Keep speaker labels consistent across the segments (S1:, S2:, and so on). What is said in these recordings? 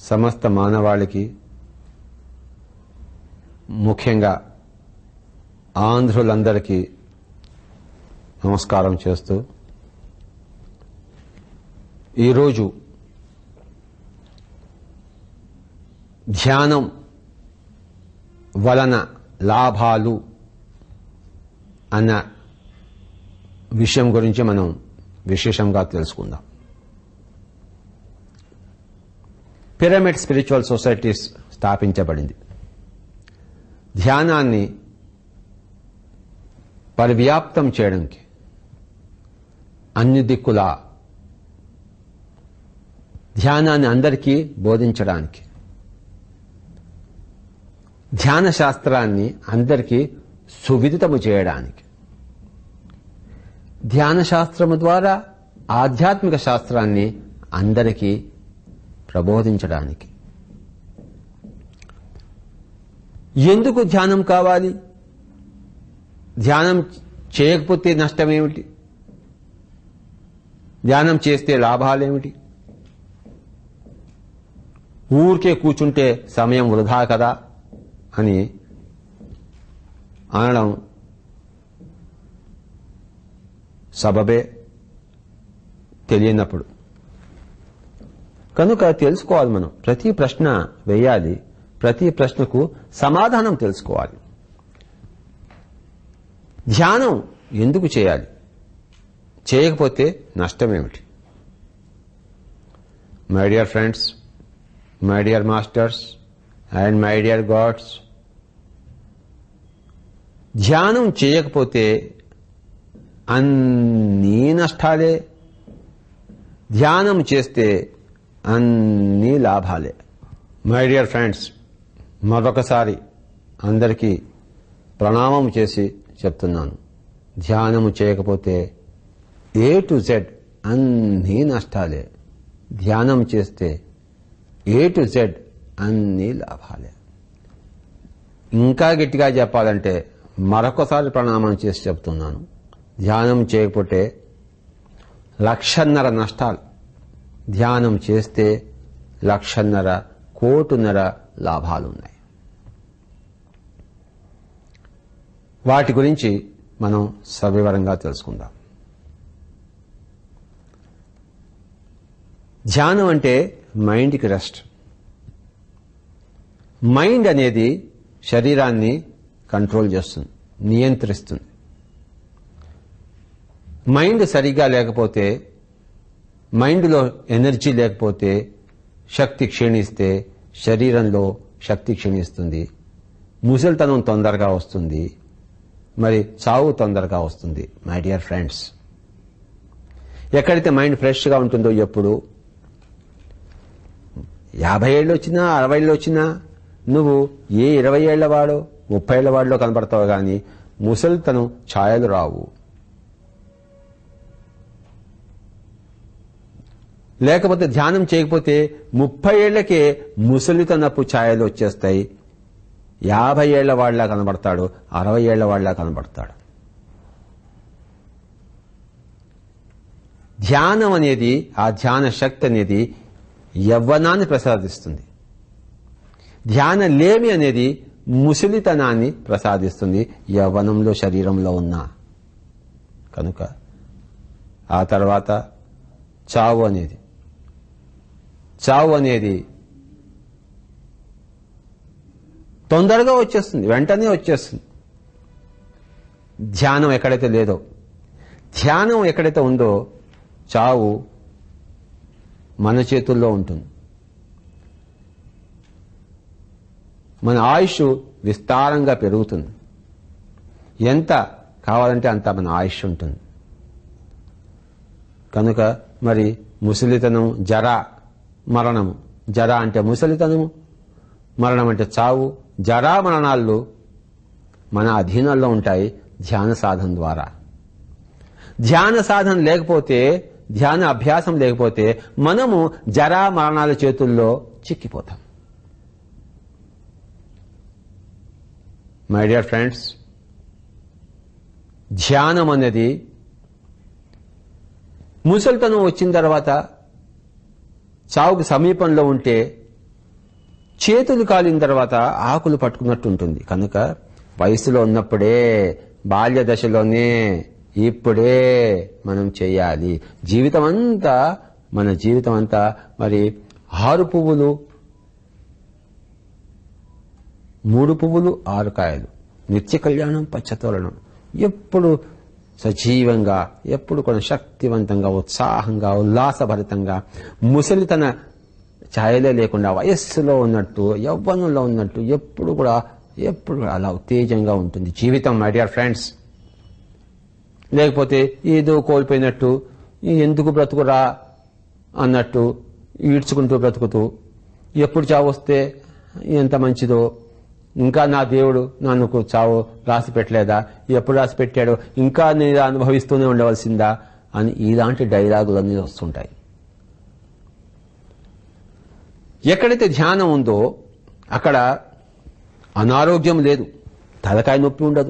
S1: సమస్త మానవాళికి ముఖ్యంగా ఆంధ్రులందరికీ నమస్కారం చేస్తూ ఈరోజు ధ్యానం వలన లాభాలు అన్న విషయం గురించి మనం విశేషంగా తెలుసుకుందాం పిరమిడ్ స్పిరిచువల్ సొసైటీస్ స్థాపించబడింది ధ్యానాన్ని పరివ్యాప్తం చేయడానికి అన్ని దిక్కుల ధ్యానాన్ని అందరికీ బోధించడానికి ధ్యాన శాస్త్రాన్ని అందరికీ సువిదితము చేయడానికి ధ్యాన శాస్త్రము ద్వారా ఆధ్యాత్మిక శాస్త్రాన్ని అందరికీ ప్రబోధించడానికి ఎందుకు ధ్యానం కావాలి ధ్యానం చేయకపోతే నష్టమేమిటి ధ్యానం చేస్తే లాభాలేమిటి ఊరికే కూర్చుంటే సమయం వృధా కదా అని అనడం సబబే తెలియనప్పుడు కనుక తెలుసుకోవాలి మనం ప్రతి ప్రశ్న వేయాలి ప్రతి ప్రశ్నకు సమాధానం తెలుసుకోవాలి ధ్యానం ఎందుకు చేయాలి చేయకపోతే నష్టమేమిటి my dear friends my dear masters and my dear gods ధ్యానం చేయకపోతే అన్నీ నష్టాలే ధ్యానం చేస్తే అన్ని లాభాలే మై డియర్ ఫ్రెండ్స్ మరొకసారి అందరికీ ప్రణామం చేసి చెప్తున్నాను ధ్యానము చేయకపోతే ఏ టు జెడ్ అన్నీ నష్టాలే ధ్యానం చేస్తే ఏ టు జెడ్ అన్ని లాభాలే ఇంకా గట్టిగా చెప్పాలంటే మరొకసారి ప్రణామం చేసి చెప్తున్నాను ధ్యానం చేయకపోతే లక్షన్నర నష్టాలు ధ్యానం చేస్తే లక్షన్నర కోటున్నర లాభాలున్నాయి వాటి గురించి మనం సవివరంగా తెలుసుకుందాం ధ్యానం అంటే మైండ్కి రెస్ట్ మైండ్ అనేది శరీరాన్ని కంట్రోల్ చేస్తుంది నియంత్రిస్తుంది మైండ్ సరిగ్గా లేకపోతే మైండ్లో ఎనర్జీ లేకపోతే శక్తి క్షీణిస్తే శరీరంలో శక్తి క్షీణిస్తుంది ముసలితనం తొందరగా వస్తుంది మరి చావు తొందరగా వస్తుంది మై డియర్ ఫ్రెండ్స్ ఎక్కడైతే మైండ్ ఫ్రెష్గా ఉంటుందో ఎప్పుడు యాభై ఏళ్ళు వచ్చినా అరవై ఏళ్ళు వచ్చినా నువ్వు ఏ ఇరవై ఏళ్ల వాడో ముప్పై ఏళ్ల వాడిలో కనపడతావు కానీ ముసలితనం ఛాయలు రావు లేకపోతే ధ్యానం చేయకపోతే ముప్పై ఏళ్లకే ముసలితనపు ఛాయలు వచ్చేస్తాయి యాభై ఏళ్ల వాళ్ళ కనబడతాడు అరవై ఏళ్ల వాళ్ళ కనబడతాడు ధ్యానం అనేది ఆ ధ్యాన శక్తి అనేది యవ్వనాన్ని ప్రసాదిస్తుంది ధ్యాన లేమి అనేది ముసలితనాన్ని ప్రసాదిస్తుంది యవ్వనంలో శరీరంలో ఉన్న కనుక ఆ తర్వాత చావు అనేది చావు అనేది తొందరగా వచ్చేస్తుంది వెంటనే వచ్చేస్తుంది ధ్యానం ఎక్కడైతే లేదో ధ్యానం ఎక్కడైతే ఉందో చావు మన చేతుల్లో ఉంటుంది మన ఆయుష్ విస్తారంగా పెరుగుతుంది ఎంత కావాలంటే అంత మన ఆయుష్ ఉంటుంది కనుక మరి ముసలితనం జర మరణము జర అంటే ముసలితనము మరణం అంటే చావు జరా మరణాలు మన అధీనంలో ఉంటాయి ధ్యాన సాధన ద్వారా ధ్యాన సాధన లేకపోతే ధ్యాన అభ్యాసం లేకపోతే మనము జరా మరణాల చేతుల్లో చిక్కిపోతాం మై డియర్ ఫ్రెండ్స్ ధ్యానం అనేది ముసలితనం వచ్చిన తర్వాత చావుకు సమీపంలో ఉంటే చేతులు కాలిన తర్వాత ఆకులు పట్టుకున్నట్టు ఉంటుంది కనుక వయసులో ఉన్నప్పుడే బాల్య దశలోనే ఇప్పుడే మనం చేయాలి జీవితం అంతా మన జీవితం అంతా మరి ఆరు పువ్వులు మూడు పువ్వులు ఆరు కాయలు నిత్య కళ్యాణం పచ్చతోరణం ఎప్పుడు సజీవంగా ఎప్పుడు కూడా శక్తివంతంగా ఉత్సాహంగా ఉల్లాసభరితంగా ముసలితన ఛాయలే లేకుండా వయస్సులో ఉన్నట్టు యవ్వనంలో ఉన్నట్టు ఎప్పుడు కూడా ఎప్పుడు కూడా అలా ఉత్తేజంగా ఉంటుంది జీవితం మై డియర్ ఫ్రెండ్స్ లేకపోతే ఏదో కోల్పోయినట్టు ఎందుకు బ్రతుకురా అన్నట్టు ఈడ్చుకుంటూ బ్రతుకుతూ ఎప్పుడు చావు వస్తే ఎంత మంచిదో ఇంకా నా దేవుడు నన్ను చావు రాసి పెట్టలేదా ఎప్పుడు రాసి పెట్టాడో ఇంకా నేను అనుభవిస్తూనే ఉండవలసిందా అని ఇలాంటి డైలాగులన్నీ వస్తుంటాయి ఎక్కడైతే ధ్యానం ఉందో అక్కడ అనారోగ్యం లేదు తలకాయ నొప్పి ఉండదు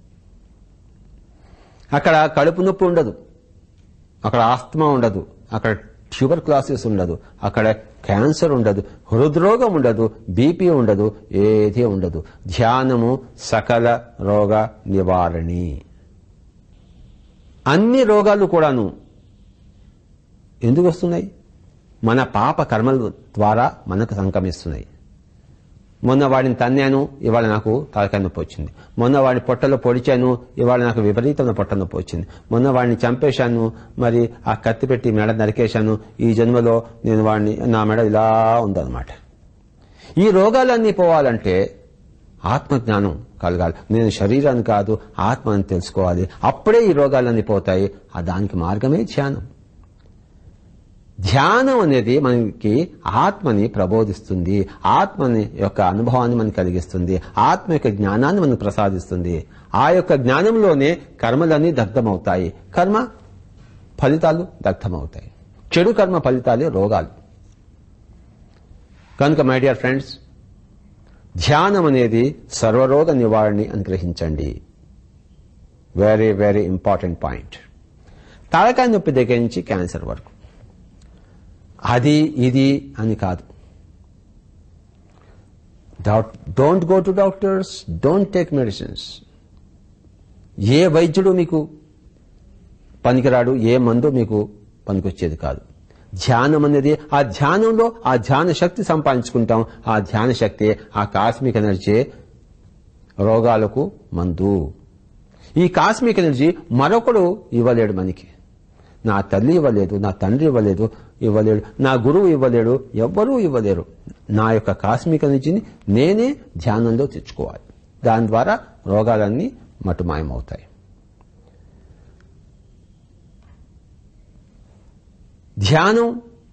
S1: అక్కడ కడుపు నొప్పి ఉండదు అక్కడ ఆస్తమా ఉండదు అక్కడ ట్యూబర్ క్లాసెస్ ఉండదు అక్కడ క్యాన్సర్ ఉండదు హృద్రోగం ఉండదు బీపీ ఉండదు ఏదీ ఉండదు ధ్యానము సకల రోగ నివారణి అన్ని రోగాలు కూడాను ఎందుకు వస్తున్నాయి మన పాప కర్మల ద్వారా మనకు సంక్రమిస్తున్నాయి మొన్న వాడిని తన్నాను ఇవాళ నాకు తలకాయ నొప్పి వచ్చింది మొన్న వాడిని పొట్టలో పొడిచాను ఇవాళ నాకు విపరీతమైన పొట్ట నొప్పి వచ్చింది మొన్న వాడిని చంపేశాను మరి ఆ కత్తి పెట్టి మెడ నరికేశాను ఈ జన్మలో నేను వాడిని నా మెడ ఇలా ఉందన్నమాట ఈ రోగాలన్నీ పోవాలంటే ఆత్మజ్ఞానం కలగాలి నేను శరీరాన్ని కాదు ఆత్మని తెలుసుకోవాలి అప్పుడే ఈ రోగాలన్నీ పోతాయి ఆ దానికి మార్గమే ధ్యానం ధ్యానం అనేది మనకి ఆత్మని ప్రబోధిస్తుంది ఆత్మని యొక్క అనుభవాన్ని మనకి కలిగిస్తుంది ఆత్మ యొక్క జ్ఞానాన్ని మనకు ప్రసాదిస్తుంది ఆ యొక్క జ్ఞానంలోనే కర్మలన్నీ దగ్ధమవుతాయి కర్మ ఫలితాలు దగ్ధమవుతాయి చెడు కర్మ ఫలితాలే రోగాలు కనుక మై డియర్ ఫ్రెండ్స్ ధ్యానం అనేది సర్వరోగ నివారణి అని గ్రహించండి వెరీ వెరీ ఇంపార్టెంట్ పాయింట్ తలకాయ నొప్పి దగ్గర నుంచి క్యాన్సర్ వరకు అది ఇది అని కాదు don't go to doctors don't take medicines ఏ వైద్యుడు మీకు పనికిరాడు ఏ మందు మీకు పనికొచ్చేది కాదు ధ్యానం అనేది ఆ ధ్యానంలో ఆ ధ్యాన శక్తి సంపాదించుకుంటాం ఆ ధ్యాన శక్తి ఆ కాస్మిక్ ఎనర్జీ రోగాలకు మందు ఈ కాస్మిక్ ఎనర్జీ మరొకడు ఇవ్వలేడు మనకి నా తల్లి ఇవ్వలేదు నా తండ్రి ఇవ్వలేదు ఇవ్వలేడు నా గురువు ఇవ్వలేడు ఎవ్వరూ ఇవ్వలేరు నా యొక్క కాస్మిక ఎనర్జీని నేనే ధ్యానంలో తెచ్చుకోవాలి దాని ద్వారా రోగాలన్నీ మటుమాయమవుతాయి ధ్యానం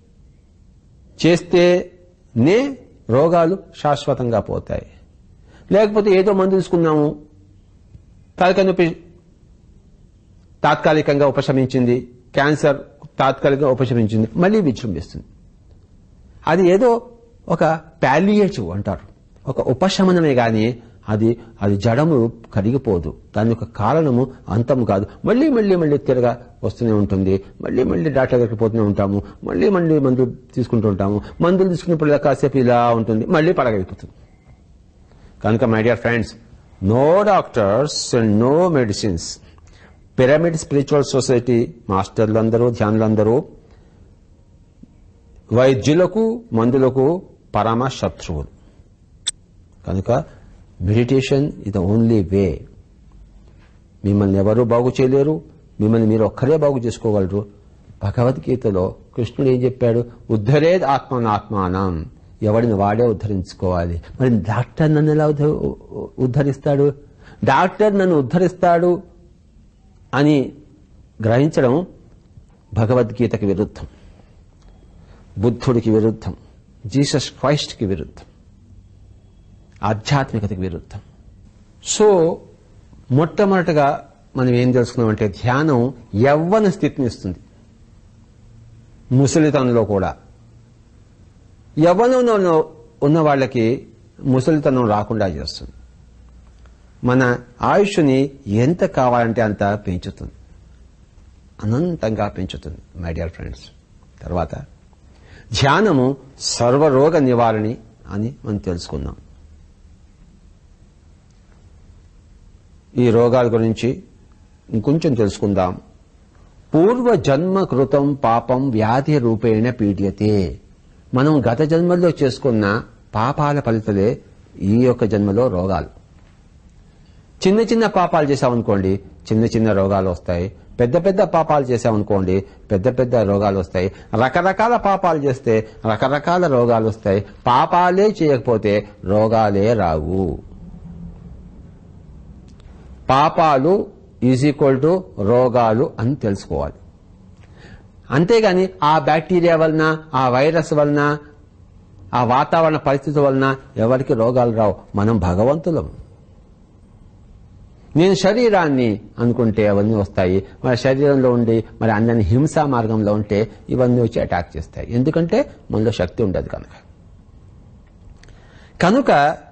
S1: చేస్తేనే రోగాలు శాశ్వతంగా పోతాయి లేకపోతే ఏదో మందు తీసుకున్నాము తలకాయ నొప్పి తాత్కాలికంగా ఉపశమించింది క్యాన్సర్ తాత్కాలికంగా ఉపశమించింది మళ్ళీ విజృంభిస్తుంది అది ఏదో ఒక ప్యాలియేటివ్ అంటారు ఒక ఉపశమనమే గాని అది అది జడము కరిగిపోదు దాని యొక్క కారణము అంతం కాదు మళ్ళీ మళ్ళీ మళ్ళీ తిరగా వస్తూనే ఉంటుంది మళ్ళీ మళ్ళీ డాక్టర్ దగ్గరికి పోతూనే ఉంటాము మళ్ళీ మళ్ళీ మందులు తీసుకుంటూ ఉంటాము మందులు తీసుకున్నప్పుడు ఇలా కాసేపు ఇలా ఉంటుంది మళ్ళీ పడగైపోతుంది కనుక my dear friends no doctors and no medicines pyramid spiritual society మాస్టర్లందరూ ధ్యానులందరూ వైద్యులకు మందులకు పరమ శత్రువులు కనుక meditation is the only way మిమ్మల్ని ఎవరూ బాగు చేయలేరు మిమ్మల్ని మీరు ఒక్కరే బాగు చేసుకోగలరు భగవద్గీతలో కృష్ణుడు ఏం చెప్పాడు ఉద్ధరేద్ ఆత్మనాత్మానం ఎవడిని వాడే ఉద్ధరించుకోవాలి మరి డాక్టర్ నన్ను ఎలా ఉద్ధ- ఉద్ధరిస్తాడు డాక్టర్ నన్ను ఉద్ధరిస్తాడు అని గ్రహించడం భగవద్గీతకి విరుద్ధం బుద్ధుడికి విరుద్ధం జీసస్ క్రైస్ట్కి విరుద్ధం ఆధ్యాత్మికతకి విరుద్ధం సో మొట్టమొదటగా మనం ఏం తెలుసుకున్నామంటే ధ్యానం యవ్వన స్థితిని ఇస్తుంది ముసలితనంలో కూడా యవ్వనంలో ఉన్న వాళ్ళకి ముసలితనం రాకుండా చేస్తుంది మన ఆయుష్ని ఎంత కావాలంటే అంత పెంచుతుంది అనంతంగా పెంచుతుంది మై డియర్ ఫ్రెండ్స్ తర్వాత ధ్యానము సర్వరోగ నివారణి అని మనం తెలుసుకుందాం ఈ రోగాల గురించి ఇంకొంచెం తెలుసుకుందాం పూర్వ జన్మ కృతం పాపం వ్యాధి రూపేణ పీడ్యతే మనం గత జన్మల్లో చేసుకున్న పాపాల ఫలితలే ఈ యొక్క జన్మలో రోగాలు చిన్న చిన్న పాపాలు చేసామనుకోండి చిన్న చిన్న రోగాలు వస్తాయి పెద్ద పెద్ద పాపాలు చేసామనుకోండి పెద్ద పెద్ద రోగాలు వస్తాయి రకరకాల పాపాలు చేస్తే రకరకాల రోగాలు వస్తాయి పాపాలే చేయకపోతే రోగాలే రావు పాపాలు ఈజ్ ఈక్వల్ టు రోగాలు అని తెలుసుకోవాలి అంతేగాని ఆ బ్యాక్టీరియా వలన ఆ వైరస్ వలన ఆ వాతావరణ పరిస్థితి వలన ఎవరికి రోగాలు రావు మనం భగవంతులం నేను శరీరాన్ని అనుకుంటే అవన్నీ వస్తాయి మరి శరీరంలో ఉండి మరి అందరిని హింసా మార్గంలో ఉంటే ఇవన్నీ వచ్చి అటాక్ చేస్తాయి ఎందుకంటే మనలో శక్తి ఉండదు కనుక కనుక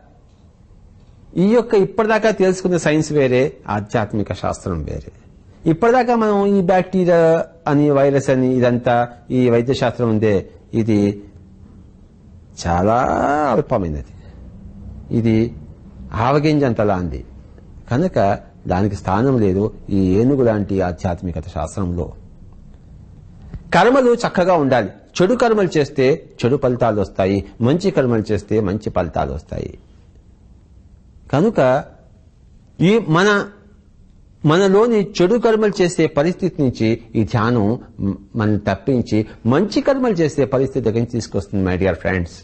S1: ఈ యొక్క ఇప్పటిదాకా తెలుసుకున్న సైన్స్ వేరే ఆధ్యాత్మిక శాస్త్రం వేరే ఇప్పటిదాకా మనం ఈ బ్యాక్టీరియా అని వైరస్ అని ఇదంతా ఈ వైద్య శాస్త్రం ఉందే ఇది చాలా అల్పమైనది ఇది ఆవగింజంతలా అంది కనుక దానికి స్థానం లేదు ఈ ఏనుగు లాంటి ఆధ్యాత్మికత శాస్త్రంలో కర్మలు చక్కగా ఉండాలి చెడు కర్మలు చేస్తే చెడు ఫలితాలు వస్తాయి మంచి కర్మలు చేస్తే మంచి ఫలితాలు వస్తాయి కనుక ఈ మన మనలోని చెడు కర్మలు చేసే పరిస్థితి నుంచి ఈ ధ్యానం మనం తప్పించి మంచి కర్మలు చేసే పరిస్థితి దగ్గర తీసుకొస్తుంది మై డియర్ ఫ్రెండ్స్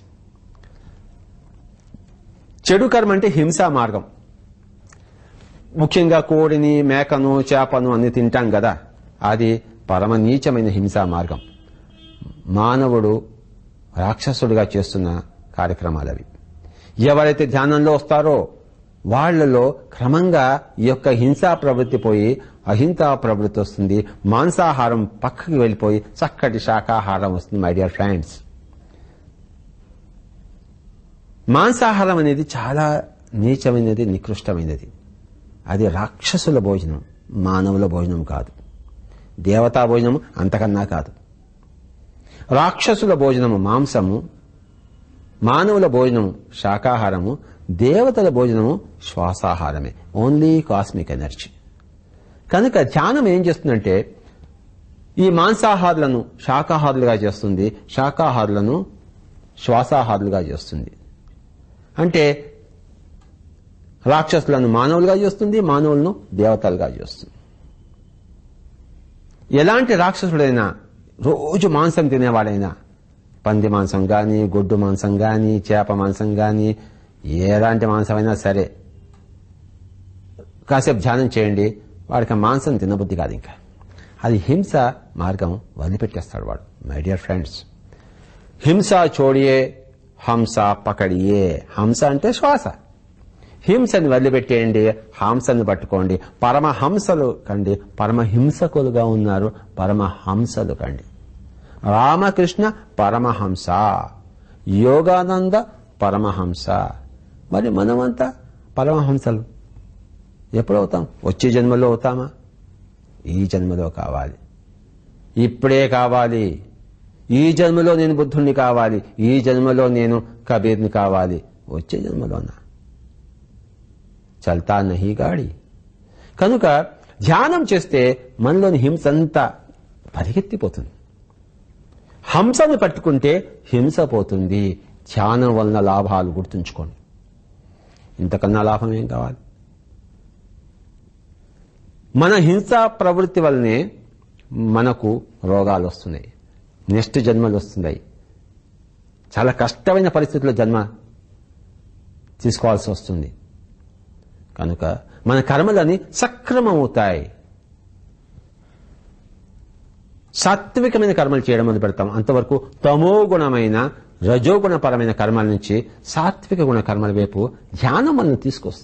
S1: చెడు కర్మ అంటే హింసా మార్గం ముఖ్యంగా కోడిని మేకను చేపను అన్ని తింటాం కదా అది పరమ నీచమైన హింసా మార్గం మానవుడు రాక్షసుడిగా చేస్తున్న కార్యక్రమాలు అవి ఎవరైతే ధ్యానంలో వస్తారో వాళ్లలో క్రమంగా ఈ యొక్క హింసా ప్రవృత్తి పోయి అహింసా ప్రవృత్తి వస్తుంది మాంసాహారం పక్కకి వెళ్ళిపోయి చక్కటి శాకాహారం వస్తుంది మై డియర్ ఫ్రెండ్స్ మాంసాహారం అనేది చాలా నీచమైనది నికృష్టమైనది అది రాక్షసుల భోజనం మానవుల భోజనం కాదు దేవతా భోజనం అంతకన్నా కాదు రాక్షసుల భోజనము మాంసము మానవుల భోజనము శాకాహారము దేవతల భోజనము శ్వాసాహారమే ఓన్లీ కాస్మిక్ ఎనర్జీ కనుక ధ్యానం ఏం చేస్తుందంటే ఈ మాంసాహారులను శాకాహారులుగా చేస్తుంది శాకాహారులను శ్వాసాహారులుగా చేస్తుంది అంటే రాక్షసులను మానవులుగా చేస్తుంది మానవులను దేవతలుగా చేస్తుంది ఎలాంటి రాక్షసుడైనా రోజు మాంసం తినేవాడైనా పంది మాంసం కానీ గొడ్డు మాంసం కానీ చేప మాంసం కానీ ఎలాంటి మాంసమైనా సరే కాసేపు ధ్యానం చేయండి వాడికి ఆ మాంసం తినబుద్ధి కాదు ఇంకా అది హింస మార్గం వదిలిపెట్టేస్తాడు వాడు మై డియర్ ఫ్రెండ్స్ హింస చోడియే హంస పకడియే హంస అంటే శ్వాస హింసని వదిలిపెట్టేయండి హంసని పట్టుకోండి పరమహంసలు కండి పరమహింసకులుగా ఉన్నారు పరమహంసలు కండి రామకృష్ణ పరమహంస యోగానంద పరమహంస మరి మనమంతా పరమహంసలు ఎప్పుడు అవుతాం వచ్చే జన్మలో అవుతామా ఈ జన్మలో కావాలి ఇప్పుడే కావాలి ఈ జన్మలో నేను బుద్ధుణ్ణి కావాలి ఈ జన్మలో నేను కబీర్ని కావాలి వచ్చే జన్మలోనా చల్తా నహి గాడి కనుక ధ్యానం చేస్తే మనలోని హింస అంతా పరిగెత్తిపోతుంది హంసను పట్టుకుంటే హింస పోతుంది ధ్యానం వలన లాభాలు గుర్తుంచుకోండి ఇంతకన్నా లాభం ఏం కావాలి మన హింసా ప్రవృత్తి వల్లనే మనకు రోగాలు వస్తున్నాయి నెక్స్ట్ జన్మలు వస్తున్నాయి చాలా కష్టమైన పరిస్థితుల్లో జన్మ తీసుకోవాల్సి వస్తుంది కనుక మన కర్మలని సక్రమమవుతాయి సాత్వికమైన కర్మలు చేయడం మొదలు పెడతాం అంతవరకు తమోగుణమైన రజోగుణపరమైన కర్మల నుంచి సాత్విక గుణ కర్మల వైపు ధ్యానం మనల్ని తీసుకొస్తుంది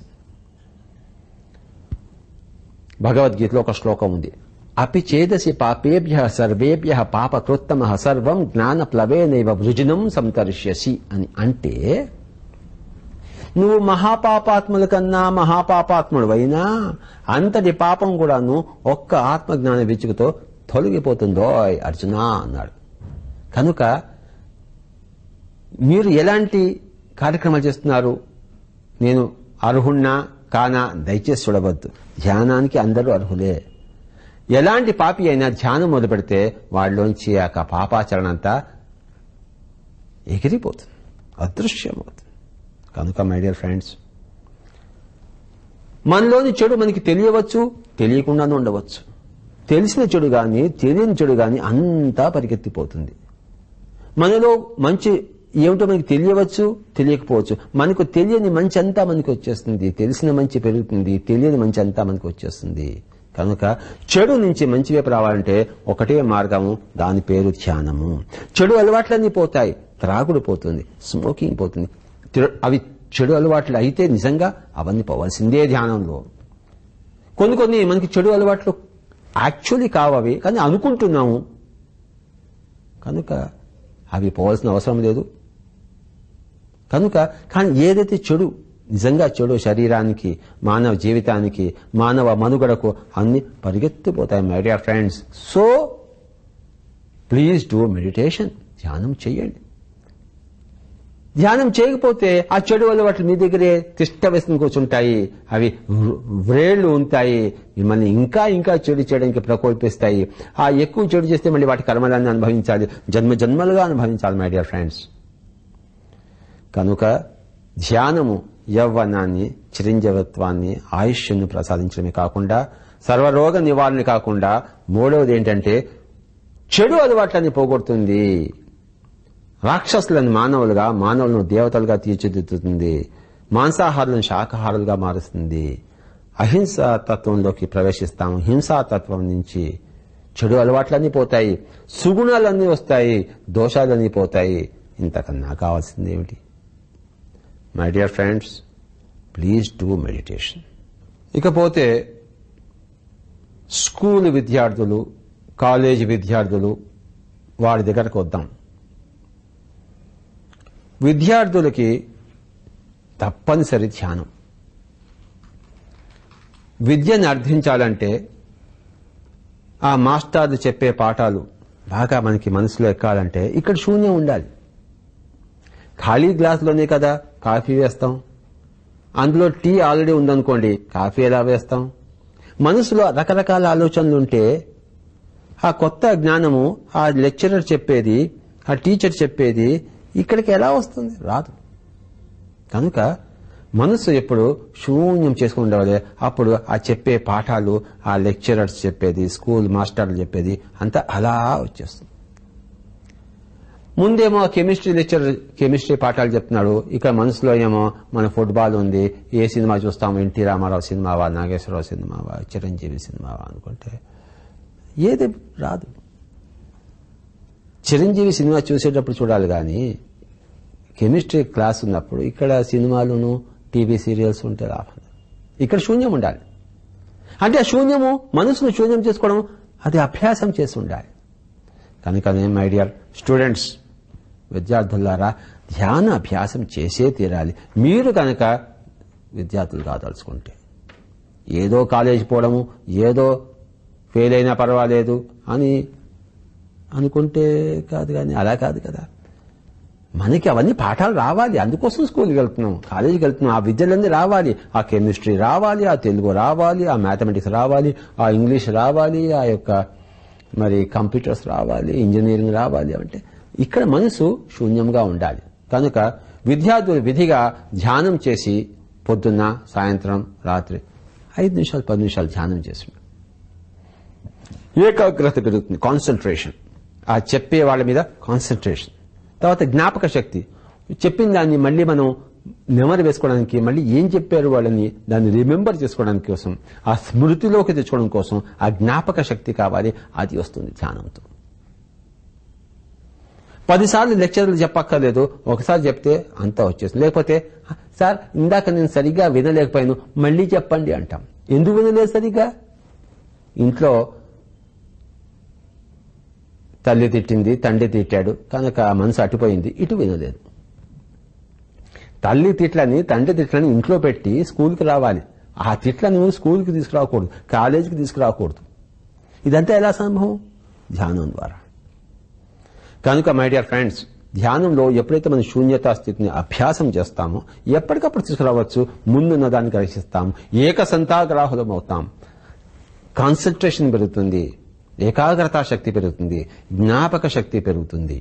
S1: భగవద్గీతలో ఒక శ్లోకం ఉంది అపి చేదసి పాపేభ్య సర్వేభ్య పాపకృత్తమ సర్వం జ్ఞాన ప్లవేనైవ వృజినం సంతరిష్యసి అని అంటే నువ్వు మహాపాపాత్ముల కన్నా మహాపాపాత్ముడు అయినా అంతటి పాపం కూడాను ఒక్క ఆత్మజ్ఞాన విచ్చుకతో తొలగిపోతుందో అర్జున అన్నాడు కనుక మీరు ఎలాంటి కార్యక్రమాలు చేస్తున్నారు నేను అర్హుణ్ణా కానా దయచేసి చూడవద్దు ధ్యానానికి అందరూ అర్హులే ఎలాంటి పాపి అయినా ధ్యానం మొదలు పెడితే వాళ్ళలోంచి ఆ యొక్క పాపాచరణ అంతా ఎగిరిపోతుంది అదృశ్యమవుతుంది కనుక మై డియర్ ఫ్రెండ్స్ మనలోని చెడు మనకి తెలియవచ్చు తెలియకుండానే ఉండవచ్చు తెలిసిన చెడు గాని తెలియని చెడు గాని అంతా పరిగెత్తిపోతుంది మనలో మంచి ఏమిటో మనకి తెలియవచ్చు తెలియకపోవచ్చు మనకు తెలియని మంచి అంతా మనకి వచ్చేస్తుంది తెలిసిన మంచి పెరుగుతుంది తెలియని మంచి అంతా మనకి వచ్చేస్తుంది కనుక చెడు నుంచి మంచి వైపు రావాలంటే ఒకటే మార్గము దాని పేరు ధ్యానము చెడు అలవాట్లన్నీ పోతాయి త్రాగుడు పోతుంది స్మోకింగ్ పోతుంది తిర- అవి చెడు అలవాట్లు అయితే నిజంగా అవన్నీ పోవాల్సిందే ధ్యానంలో కొన్ని కొన్ని మనకి చెడు అలవాట్లు యాక్చువల్లీ కావవి కానీ అనుకుంటున్నాము కనుక అవి పోవాల్సిన అవసరం లేదు కనుక కానీ ఏదైతే చెడు నిజంగా చెడు శరీరానికి మానవ జీవితానికి మానవ మనుగడకు అన్ని పరిగెత్తిపోతాయి my dear friends so please do meditation ధ్యానం చేయండి ధ్యానం చేయకపోతే ఆ చెడు అలవాట్లు మీ దగ్గరే తిష్ట వేసుకుని కూర్చుంటాయి అవి వ్ర- వ్రేళ్లు ఉంటాయి మిమ్మల్ని ఇంకా ఇంకా చెడు చేయడానికి ప్రకోల్పిస్తాయి ఆ ఎక్కువ చెడు చేస్తే మళ్ళీ వాటి కర్మలాన్ని అనుభవించాలి జన్మ జన్మలుగా అనుభవించాలి మై డియర్ ఫ్రెండ్స్ కనుక ధ్యానము యవ్వనాన్ని చిరంజీవత్వాన్ని ఆయుష్ను ప్రసాదించడమే కాకుండా సర్వరోగ నివారణ కాకుండా మూడవది ఏంటంటే చెడు అలవాట్లని పోగొడుతుంది రాక్షసులను మానవులుగా మానవులను దేవతలుగా తీర్చిదిద్దుతుంది మాంసాహారులను శాకాహారులుగా మారుస్తుంది అహింసా తత్వంలోకి ప్రవేశిస్తాము హింసా తత్వం నుంచి చెడు అలవాట్లన్నీ పోతాయి సుగుణాలన్నీ వస్తాయి దోషాలన్నీ పోతాయి ఇంతకన్నా కావాల్సింది ఏమిటి my dear friends please do meditation ఇకపోతే స్కూల్ విద్యార్థులు కాలేజీ విద్యార్థులు వారి దగ్గరకు వద్దాం విద్యార్థులకి తప్పనిసరి ధ్యానం విద్యను అర్థించాలంటే ఆ మాస్టర్లు చెప్పే పాఠాలు బాగా మనకి మనసులో ఎక్కాలంటే ఇక్కడ శూన్యం ఉండాలి ఖాళీ గ్లాసులోనే కదా కాఫీ వేస్తాం అందులో టీ ఆల్రెడీ ఉందనుకోండి కాఫీ ఎలా వేస్తాం మనసులో రకరకాల ఆలోచనలు ఉంటే ఆ కొత్త జ్ఞానము ఆ లెక్చరర్ చెప్పేది ఆ టీచర్ చెప్పేది ఇక్కడికి ఎలా వస్తుంది రాదు కనుక మనసు ఎప్పుడు శూన్యం చేసుకుని ఉండవాలి అప్పుడు ఆ చెప్పే పాఠాలు ఆ లెక్చరర్స్ చెప్పేది స్కూల్ మాస్టర్లు చెప్పేది అంతా అలా వచ్చేస్తుంది ముందేమో కెమిస్ట్రీ లెక్చర్ కెమిస్ట్రీ పాఠాలు చెప్తున్నాడు ఇక్కడ మనసులో ఏమో మన ఫుట్బాల్ ఉంది ఏ సినిమా చూస్తాము ఎన్టీ రామారావు సినిమావా నాగేశ్వరరావు సినిమావా చిరంజీవి సినిమావా అనుకుంటే ఏది రాదు చిరంజీవి సినిమా చూసేటప్పుడు చూడాలి కానీ కెమిస్ట్రీ క్లాస్ ఉన్నప్పుడు ఇక్కడ సినిమాలును టీవీ సీరియల్స్ ఉంటే లాభం ఇక్కడ శూన్యం ఉండాలి అంటే ఆ శూన్యము మనసును శూన్యం చేసుకోవడం అది అభ్యాసం చేసి ఉండాలి కనుక మై డియర్ స్టూడెంట్స్ విద్యార్థులారా ధ్యాన అభ్యాసం చేసే తీరాలి మీరు కనుక విద్యార్థులు కాదలుచుకుంటే ఏదో కాలేజీ పోవడము ఏదో ఫెయిల్ అయినా పర్వాలేదు అని అనుకుంటే కాదు కానీ అలా కాదు కదా మనకి అవన్నీ పాఠాలు రావాలి అందుకోసం స్కూల్కి వెళ్తున్నాం కాలేజీకి వెళ్తున్నాం ఆ విద్యలన్నీ రావాలి ఆ కెమిస్ట్రీ రావాలి ఆ తెలుగు రావాలి ఆ మ్యాథమెటిక్స్ రావాలి ఆ ఇంగ్లీష్ రావాలి ఆ యొక్క మరి కంప్యూటర్స్ రావాలి ఇంజనీరింగ్ రావాలి అంటే ఇక్కడ మనసు శూన్యంగా ఉండాలి కనుక విద్యార్థులు విధిగా ధ్యానం చేసి పొద్దున్న సాయంత్రం రాత్రి ఐదు నిమిషాలు పది నిమిషాలు ధ్యానం చేసి ఏకాగ్రత పెరుగుతుంది కాన్సన్ట్రేషన్ ఆ చెప్పే వాళ్ళ మీద కాన్సన్ట్రేషన్ తర్వాత జ్ఞాపక శక్తి చెప్పిన దాన్ని మళ్ళీ మనం నెమరు వేసుకోవడానికి మళ్ళీ ఏం చెప్పారు వాళ్ళని దాన్ని రిమెంబర్ చేసుకోవడానికి కోసం ఆ స్మృతిలోకి తెచ్చుకోవడం కోసం ఆ జ్ఞాపక శక్తి కావాలి అది వస్తుంది ధ్యానంతో పదిసార్లు లెక్చర్లు చెప్పక్కర్లేదు ఒకసారి చెప్తే అంతా వచ్చేస్తుంది లేకపోతే సార్ ఇందాక నేను సరిగ్గా వినలేకపోయాను మళ్ళీ చెప్పండి అంటాం ఎందుకు వినలేదు సరిగ్గా ఇంట్లో తల్లి తిట్టింది తండ్రి తిట్టాడు కనుక మనసు అటుపోయింది ఇటు వినలేదు తల్లి తిట్లని తండ్రి తిట్లని ఇంట్లో పెట్టి స్కూల్కి రావాలి ఆ తిట్లను స్కూల్కి తీసుకురాకూడదు కాలేజీకి తీసుకురాకూడదు ఇదంతా ఎలా సంభవం ధ్యానం ద్వారా కనుక మై డియర్ ఫ్రెండ్స్ ధ్యానంలో ఎప్పుడైతే మనం శూన్యతా స్థితిని అభ్యాసం చేస్తామో ఎప్పటికప్పుడు తీసుకురావచ్చు ముందున్న దాన్ని గ్రహిస్తాం ఏకసంతాగ్రాహులం అవుతాం కాన్సన్ట్రేషన్ పెరుగుతుంది ఏకాగ్రతా శక్తి పెరుగుతుంది జ్ఞాపక శక్తి పెరుగుతుంది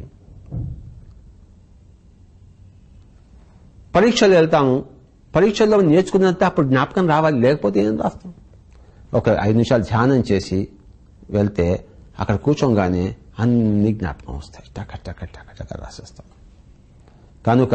S1: పరీక్షలు వెళ్తాము పరీక్షల్లో నేర్చుకున్నంత అప్పుడు జ్ఞాపకం రావాలి లేకపోతే ఏం రాస్తాం ఒక ఐదు నిమిషాలు ధ్యానం చేసి వెళ్తే అక్కడ కూర్చోగానే అన్ని జ్ఞాపకం వస్తాయి టక టక టక టక రాసేస్తాం కనుక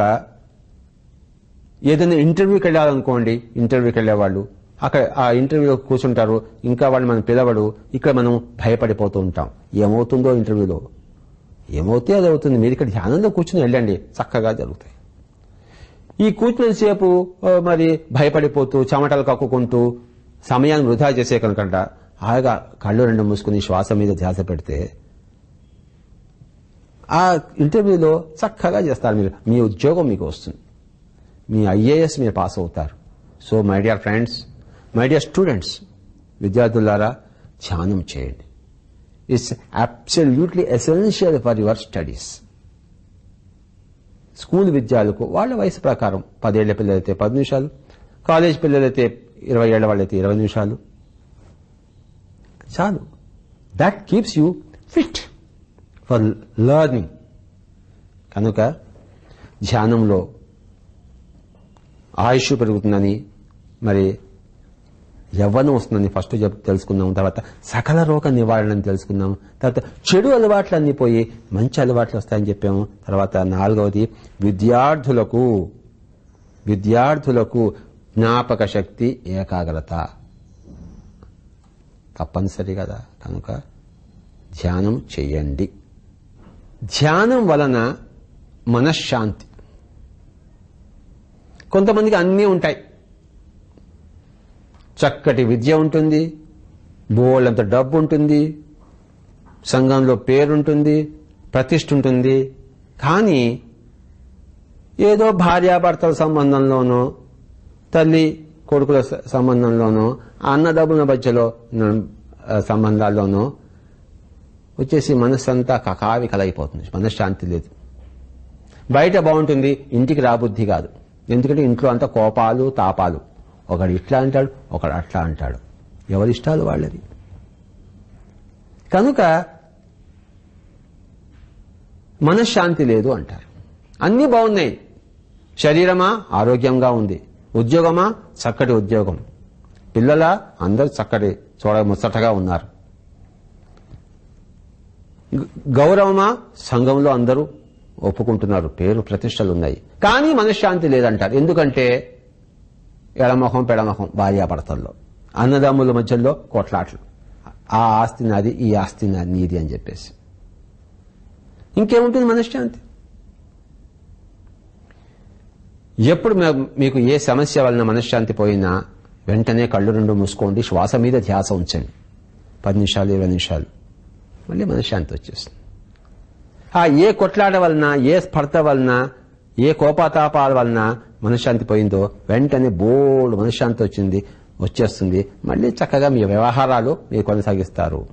S1: ఏదైనా ఇంటర్వ్యూకి వెళ్ళాలనుకోండి ఇంటర్వ్యూకి వెళ్ళేవాళ్ళు అక్కడ ఆ ఇంటర్వ్యూలో కూర్చుంటారు ఇంకా వాళ్ళు మనం పిలవడు ఇక్కడ మనం భయపడిపోతూ ఉంటాం ఏమవుతుందో ఇంటర్వ్యూలో ఏమవుతే అది అవుతుంది మీరు ఇక్కడ ధ్యానంలో కూర్చుని వెళ్ళండి చక్కగా జరుగుతాయి ఈ కూర్చున్నంతసేపు ఆ, మరి భయపడిపోతూ చెమటలు కక్కుకుంటూ సమయాన్ని వృధా చేసే కనుకంట హాయిగా కళ్ళు రెండు మూసుకుని శ్వాస మీద ధ్యాస పెడితే ఆ ఇంటర్వ్యూలో చక్కగా చేస్తారు మీరు మీ ఉద్యోగం మీకు వస్తుంది మీ ఐఏఎస్ మీరు పాస్ అవుతారు so my dear friends my dear students విద్యార్థులారా ధ్యానం చేయండి it's absolutely essential for your studies school విద్యార్థులకు వాళ్ళ వయసు ప్రకారం పదేళ్ల పిల్లలైతే పది నిమిషాలు కాలేజ్ పిల్లలైతే ఇరవై ఏళ్ల వాళ్ళైతే ఇరవై నిమిషాలు చాలు that keeps you fit for learning కనుక ధ్యానంలో ఆయుష్ పెరుగుతుందని మరి యవ్వనం వస్తుందని ఫస్ట్ చెప్ తెలుసుకున్నాం తర్వాత సకల రోగ నివారణని తెలుసుకున్నాం తర్వాత చెడు అలవాట్లన్నీ పోయి మంచి అలవాట్లు వస్తాయని చెప్పాము తర్వాత నాలుగవది విద్యార్థులకు విద్యార్థులకు జ్ఞాపక శక్తి ఏకాగ్రత తప్పనిసరి కదా కనుక ధ్యానం చెయ్యండి ధ్యానం వలన మనశ్శాంతి కొంతమందికి అన్నీ ఉంటాయి చక్కటి విద్య ఉంటుంది బోళ్ళంత డబ్బు ఉంటుంది సంఘంలో పేరుంటుంది ప్రతిష్ఠ ఉంటుంది కానీ ఏదో భార్యాభర్తల సంబంధంలోనో తల్లి కొడుకుల స- సంబంధంలోనో అన్నదమ్ముల మధ్యలో ఉన్న, ఆ, సంబంధాల్లోనో వచ్చేసి మనస్సంతా కకావికలైపోతుంది మనశ్శాంతి లేదు బయట బాగుంటుంది ఇంటికి రాబుద్ధి కాదు ఎందుకంటే ఇంట్లో అంతా కోపాలు తాపాలు ఒకడు ఇట్లా అంటాడు ఒకడు అట్లా అంటాడు ఎవరి ఇష్టాలు వాళ్ళది కనుక మనశ్శాంతి లేదు అంటారు అన్నీ బాగున్నాయి శరీరమా ఆరోగ్యంగా ఉంది ఉద్యోగమా చక్కటి ఉద్యోగం పిల్లల అందరూ చక్కటి చూడ ముచ్చటగా ఉన్నారు గ- గౌరవమా సంఘంలో అందరూ ఒప్పుకుంటున్నారు పేరు ప్రతిష్టలు ఉన్నాయి కానీ మనశ్శాంతి లేదంటారు ఎందుకంటే ఎడమొహం పెడమొహం భార్యాభర్తల్లో అన్నదమ్ముల మధ్యలో కొట్లాట్లు ఆ ఆస్తి నాది ఈ ఆస్తి నా నీది అని చెప్పేసి ఇంకేముంటుంది మనశ్శాంతి ఎప్పుడు మే- మీకు ఏ సమస్య వలన మనశ్శాంతి పోయినా వెంటనే కళ్ళు రెండు మూసుకోండి శ్వాస మీద ధ్యాస ఉంచండి పది నిమిషాలు ఇరవై నిమిషాలు మళ్ళీ మనశ్శాంతి వచ్చేస్తుంది ఆ ఏ కొట్లాట వలన ఏ స్పర్ధ వలన ఏ కోపాతాపాల వలన మనశ్శాంతి పోయిందో వెంటనే బోల్డ్ మనశ్శాంతి వచ్చింది వచ్చేస్తుంది మళ్ళీ చక్కగా మీ వ్యవహారాలు మీరు కొనసాగిస్తారు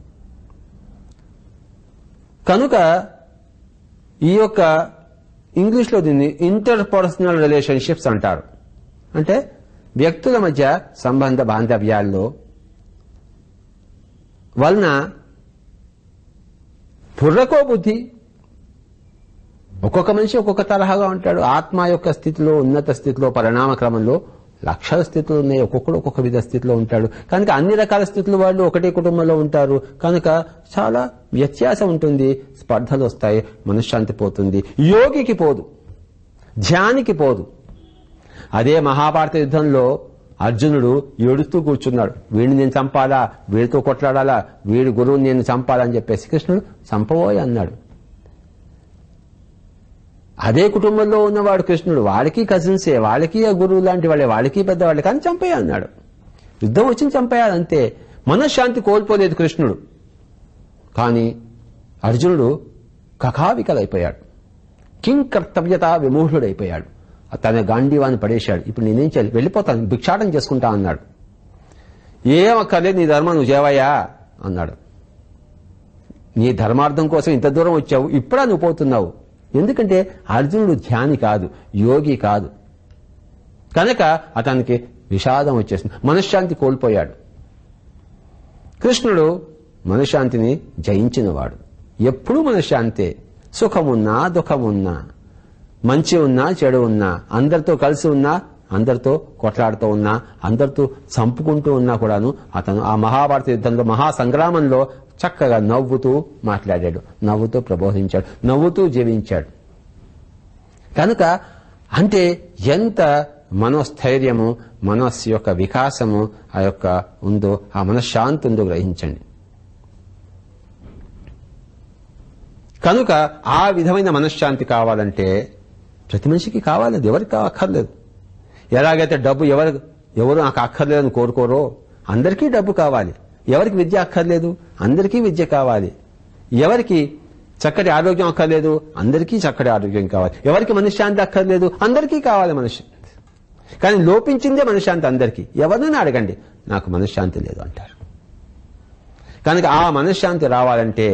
S1: కనుక ఈ యొక్క ఇంగ్లీష్లో దీన్ని ఇంటర్ పర్సనల్ రిలేషన్షిప్స్ అంటారు అంటే వ్యక్తుల మధ్య సంబంధ బాంధవ్యాల్లో వలన పుర్రకో బుద్ధి ఒక్కొక్క మనిషి ఒక్కొక్క తరహాగా ఉంటాడు ఆత్మ యొక్క స్థితిలో ఉన్నత స్థితిలో పరిణామ క్రమంలో లక్షల స్థితులు ఉన్నాయి ఒక్కొక్కడు ఒక్కొక్క విధ స్థితిలో ఉంటాడు కనుక అన్ని రకాల స్థితుల వాళ్ళు ఒకటే కుటుంబంలో ఉంటారు కనుక చాలా వ్యత్యాసం ఉంటుంది స్పర్ధలు వస్తాయి మనశ్శాంతి పోతుంది యోగికి పోదు ధ్యానికి పోదు అదే మహాభారత యుద్ధంలో అర్జునుడు ఏడుస్తూ కూర్చున్నాడు వీడిని నేను చంపాలా వీడితో కొట్లాడాలా వీడి గురువుని నేను చంపాలని చెప్పేసి కృష్ణుడు చంపబోయ్ అన్నాడు అదే కుటుంబంలో ఉన్నవాడు కృష్ణుడు వాడికి కజిన్సే వాళ్ళకి ఆ గురువు లాంటి వాళ్ళే వాళ్ళకి పెద్దవాళ్ళే కానీ చంపేయ అన్నాడు యుద్ధం వచ్చింది చంపేయాలి అంతే మనశ్శాంతి కోల్పోలేదు కృష్ణుడు కానీ అర్జునుడు కకావికలైపోయాడు కింగ్ కర్తవ్యత విమూఢుడైపోయాడు తన గాంధీవాన్ని పడేశాడు ఇప్పుడు నేనేం చేయాలి వెళ్ళిపోతాను భిక్షాటం చేసుకుంటా అన్నాడు ఏం అక్కర్లేదు నీ ధర్మం నువ్వు చేవయ్యా అన్నాడు నీ ధర్మార్థం కోసం ఇంత దూరం వచ్చావు ఇప్పుడా నువ్వు పోతున్నావు ఎందుకంటే అర్జునుడు ధ్యాని కాదు యోగి కాదు కనుక అతనికి విషాదం వచ్చేసింది మనశ్శాంతి కోల్పోయాడు కృష్ణుడు మనశ్శాంతిని జయించినవాడు ఎప్పుడూ మనశ్శాంతే సుఖమున్నా దుఃఖమున్నా మంచి ఉన్నా చెడు ఉన్నా అందరితో కలిసి ఉన్నా అందరితో కొట్లాడుతూ ఉన్నా అందరితో చంపుకుంటూ ఉన్నా కూడాను అతను ఆ మహాభారత యుద్ధంలో మహాసంగ్రామంలో చక్కగా నవ్వుతూ మాట్లాడాడు నవ్వుతూ ప్రబోధించాడు నవ్వుతూ జీవించాడు కనుక అంటే ఎంత మనోస్థైర్యము మనస్సు యొక్క వికాసము ఆ యొక్క ఉందో ఆ మనశ్శాంతి ఉందో గ్రహించండి కనుక ఆ విధమైన మనశ్శాంతి కావాలంటే ప్రతి మనిషికి కావాలి అది ఎవరికి అక్కర్లేదు ఎలాగైతే డబ్బు ఎవరు ఎవరు నాకు అక్కర్లేదని కోరుకోరో అందరికీ డబ్బు కావాలి ఎవరికి విద్య అక్కర్లేదు అందరికీ విద్య కావాలి ఎవరికి చక్కటి ఆరోగ్యం అక్కర్లేదు అందరికీ చక్కటి ఆరోగ్యం కావాలి ఎవరికి మనశ్శాంతి అక్కర్లేదు అందరికీ కావాలి మనశ్శాంతి కానీ లోపించిందే మనశ్శాంతి అందరికీ ఎవరినైనా అడగండి నాకు మనశ్శాంతి లేదు అంటారు కనుక ఆ మనశ్శాంతి రావాలంటే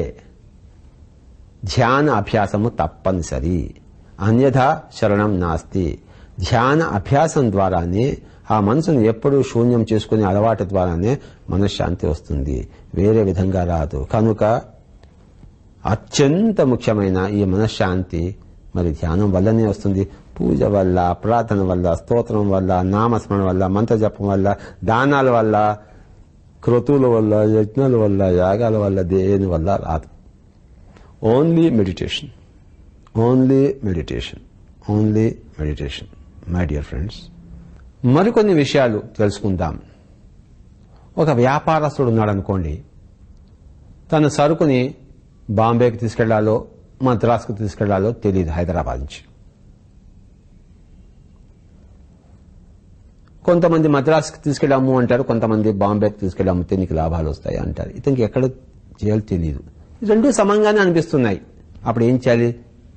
S1: ధ్యాన అభ్యాసము తప్పనిసరి అన్యథా శరణం నాస్తి ధ్యాన అభ్యాసం ద్వారానే ఆ మనసును ఎప్పుడూ శూన్యం చేసుకునే అలవాటు ద్వారానే మనశ్శాంతి వస్తుంది వేరే విధంగా రాదు కనుక అత్యంత ముఖ్యమైన ఈ మనశ్శాంతి మరి ధ్యానం వల్లనే వస్తుంది పూజ వల్ల ప్రార్థన వల్ల స్తోత్రం వల్ల నామస్మరణ వల్ల మంత్రజపం వల్ల దానాల వల్ల క్రతువుల వల్ల యజ్ఞాల వల్ల యాగాల వల్ల దేని వల్ల రాదు only meditation only meditation only meditation my dear friends మరికొన్ని విషయాలు తెలుసుకుందాం ఒక వ్యాపారస్తుడు ఉన్నాడు అనుకోండి తన సరుకుని బాంబేకి తీసుకెళ్లాలో మద్రాసుకు తీసుకెళ్లాలో తెలియదు హైదరాబాద్ నుంచి కొంతమంది మద్రాసుకి తీసుకెళ్ళి అమ్ము అంటారు కొంతమంది బాంబేకి తీసుకెళ్ళి అమ్మితే నీకు లాభాలు వస్తాయి అంటారు ఇతనికి ఎక్కడ చేయాలో తెలియదు రెండు సమంగానే అనిపిస్తున్నాయి అప్పుడు ఏం చేయాలి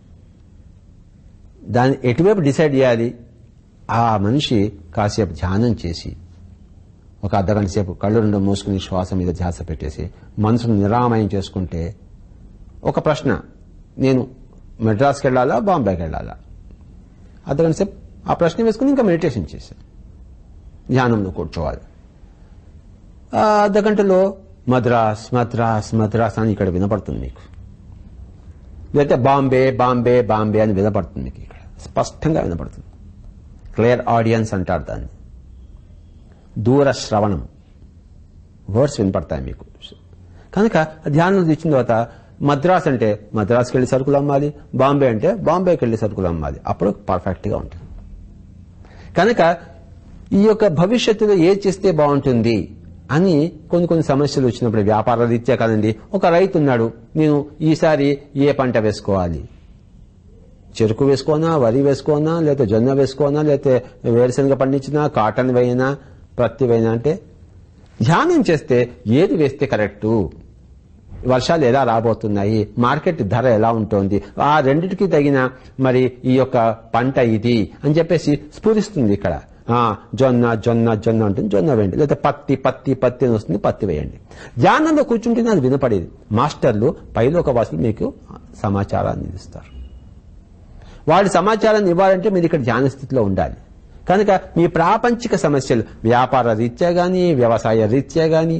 S1: దాన్ని ఎటువైపు డిసైడ్ చేయాలి ఆ మనిషి కాసేపు ధ్యానం చేసి ఒక అర్ధగంట సేపు కళ్ళు రెండు మూసుకుని శ్వాస మీద ధ్యాస పెట్టేసి మనసును నిరామయం చేసుకుంటే ఒక ప్రశ్న నేను మెడ్రాస్కి వెళ్ళాలా బాంబేకి వెళ్ళాలా అర్ధగంట సేపు ఆ ప్రశ్న వేసుకుని ఇంకా మెడిటేషన్ చేశాను ధ్యానంలో కూర్చోవాలి ఆ అర్ధగంటలో మద్రాస్ మద్రాస్ మద్రాస్ అని ఇక్కడ వినపడుతుంది మీకు లేకపోతే బాంబే బాంబే బాంబే అని వినపడుతుంది మీకు ఇక్కడ స్పష్టంగా వినపడుతుంది క్లియర్ ఆడియన్స్ అంటారు దాన్ని దూర శ్రవణం వర్డ్స్ వినపడతాయి మీకు కనుక ధ్యానం తెచ్చిన తర్వాత మద్రాస్ అంటే మద్రాస్కి వెళ్ళి సరుకులు అమ్మాలి బాంబే అంటే బాంబేకి వెళ్ళి సరుకులు అమ్మాలి అప్పుడు పర్ఫెక్ట్గా ఉంటుంది కనుక ఈ యొక్క భవిష్యత్తులో ఏ చేస్తే బాగుంటుంది అని కొన్ని కొన్ని సమస్యలు వచ్చినప్పుడు వ్యాపార రీత్యా కాదండి ఒక రైతు ఉన్నాడు నేను ఈసారి ఏ పంట వేసుకోవాలి చెరుకు వేసుకోనా వరి వేసుకోనా లేకపోతే జొన్న వేసుకోనా లేకపోతే వేరుశనగ పండించినా కాటన్ వేయినా ప్రత్తి వేయినా అంటే ధ్యానం చేస్తే ఏది వేస్తే కరెక్టు వర్షాలు ఎలా రాబోతున్నాయి మార్కెట్ ధర ఎలా ఉంటుంది ఆ రెండిటికి తగిన మరి ఈ యొక్క పంట ఇది అని చెప్పేసి స్ఫురిస్తుంది ఇక్కడ ఆ జొన్న జొన్న జొన్న ఉంటుంది జొన్న వేయండి లేదా పత్తి పత్తి పత్తి అని వస్తుంది పత్తి వేయండి ధ్యానంలో కూర్చుంటేనే అది వినపడేది మాస్టర్లు పైలోక వాసులు మీకు సమాచారాన్ని ఇస్తారు వాడి సమాచారాన్ని ఇవ్వాలంటే మీరు ఇక్కడ ధ్యాన స్థితిలో ఉండాలి కనుక మీ ప్రాపంచిక సమస్యలు వ్యాపార రీత్యా గాని వ్యవసాయ రీత్యా గాని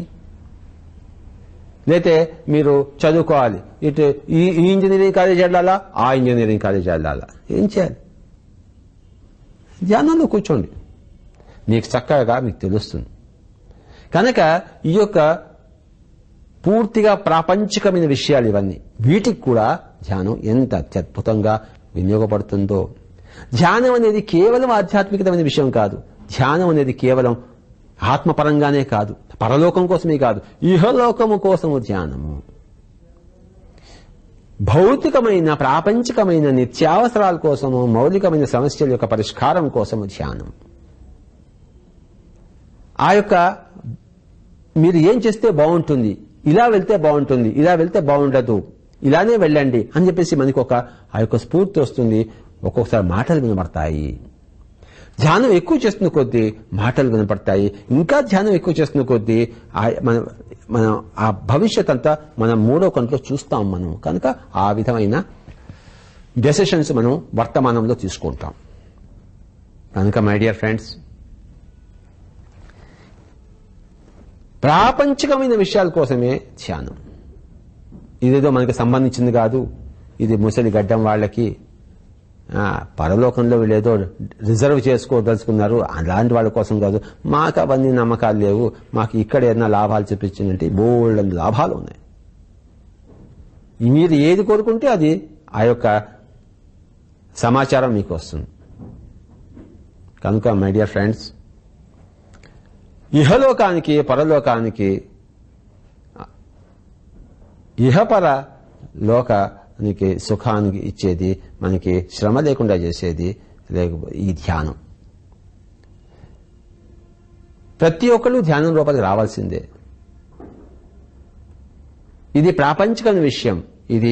S1: లేతే మీరు చదువుకోవాలి ఇటు ఈ ఈ ఇంజనీరింగ్ కాలేజ్ వెళ్ళాలా ఆ ఇంజనీరింగ్ కాలేజ్ వెళ్ళాలా ఏం చేయాలి ధ్యానంలో కూర్చోండి మీకు చక్కగా మీకు తెలుస్తుంది కనుక ఈ యొక్క పూర్తిగా ప్రాపంచికమైన విషయాలు ఇవన్నీ వీటికి కూడా ధ్యానం ఎంత అత్యద్భుతంగా వినియోగపడుతుందో ధ్యానం అనేది కేవలం ఆధ్యాత్మికమైన విషయం కాదు ధ్యానం అనేది కేవలం ఆత్మపరంగానే కాదు పరలోకం కోసమే కాదు ఇహలోకము కోసము ధ్యానము భౌతికమైన ప్రాపంచికమైన నిత్యావసరాల కోసము మౌలికమైన సమస్యల యొక్క పరిష్కారం కోసము ధ్యానం ఆ యొక్క మీరు ఏం చేస్తే బాగుంటుంది ఇలా వెళ్తే బాగుంటుంది ఇలా వెళ్తే బాగుండదు ఇలానే వెళ్ళండి అని చెప్పేసి మనకి ఒక ఆ యొక్క స్ఫూర్తి వస్తుంది ఒక్కొక్కసారి మాటలు వినబడతాయి ధ్యానం ఎక్కువ చేస్తున్న కొద్దీ మాటలు వినపడతాయి ఇంకా ధ్యానం ఎక్కువ చేస్తున్న కొద్దీ ఆ- మన మనం ఆ భవిష్యత్ అంతా మనం మూడో కంట్లో చూస్తాం మనం కనుక ఆ విధమైన డెసిషన్స్ మనం వర్తమానంలో తీసుకుంటాం కనుక మై డియర్ ఫ్రెండ్స్ ప్రాపంచికమైన విషయాల కోసమే ధ్యానం ఇదేదో మనకి సంబంధించింది కాదు ఇది ముసలి గడ్డం వాళ్ళకి ఆ, పరలోకంలో వీళ్ళేదో రిజర్వ్ చేసుకోదలుచుకున్నారు అలాంటి వాళ్ళ కోసం కాదు మాకు అవన్నీ నమ్మకాలు లేవు మాకు ఇక్కడ ఏదైనా లాభాలు చూపించిందంటే బోల్డ్ లాభాలు ఉన్నాయి మీరు ఏది కోరుకుంటే అది ఆ యొక్క సమాచారం మీకు వస్తుంది కనుక మై డియర్ ఫ్రెండ్స్ ఇహలోకానికి పరలోకానికి ఇహపర లోకానికి సుఖానికి ఇచ్చేది మనకి శ్రమ లేకుండా చేసేది లేకపోతే ఈ ధ్యానం ప్రతి ఒక్కళ్ళు ధ్యానం లోపలికి రావాల్సిందే ఇది ప్రాపంచికమైన విషయం ఇది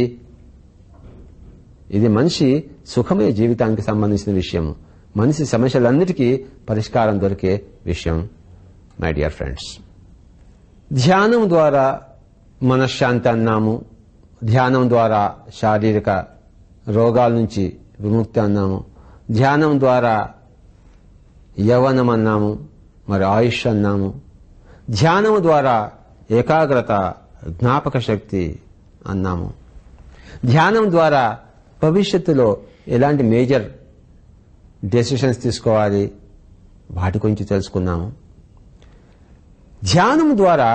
S1: ఇది మనిషి సుఖమయ జీవితానికి సంబంధించిన విషయం మనిషి సమస్యలన్నిటికీ పరిష్కారం దొరికే విషయం మై డియర్ ఫ్రెండ్స్ ధ్యానం ద్వారా మనశ్శాంతి అన్నాము ధ్యానం ద్వారా శారీరక రోగాల నుంచి విముక్తి అన్నాము ధ్యానం ద్వారా యవనం అన్నాము మరి ఆయుష్ అన్నాము ధ్యానం ద్వారా ఏకాగ్రత జ్ఞాపక శక్తి అన్నాము ధ్యానం ద్వారా భవిష్యత్తులో ఎలాంటి మేజర్ డెసిషన్స్ తీసుకోవాలి వాటి గురించి తెలుసుకున్నాము ధ్యానం ద్వారా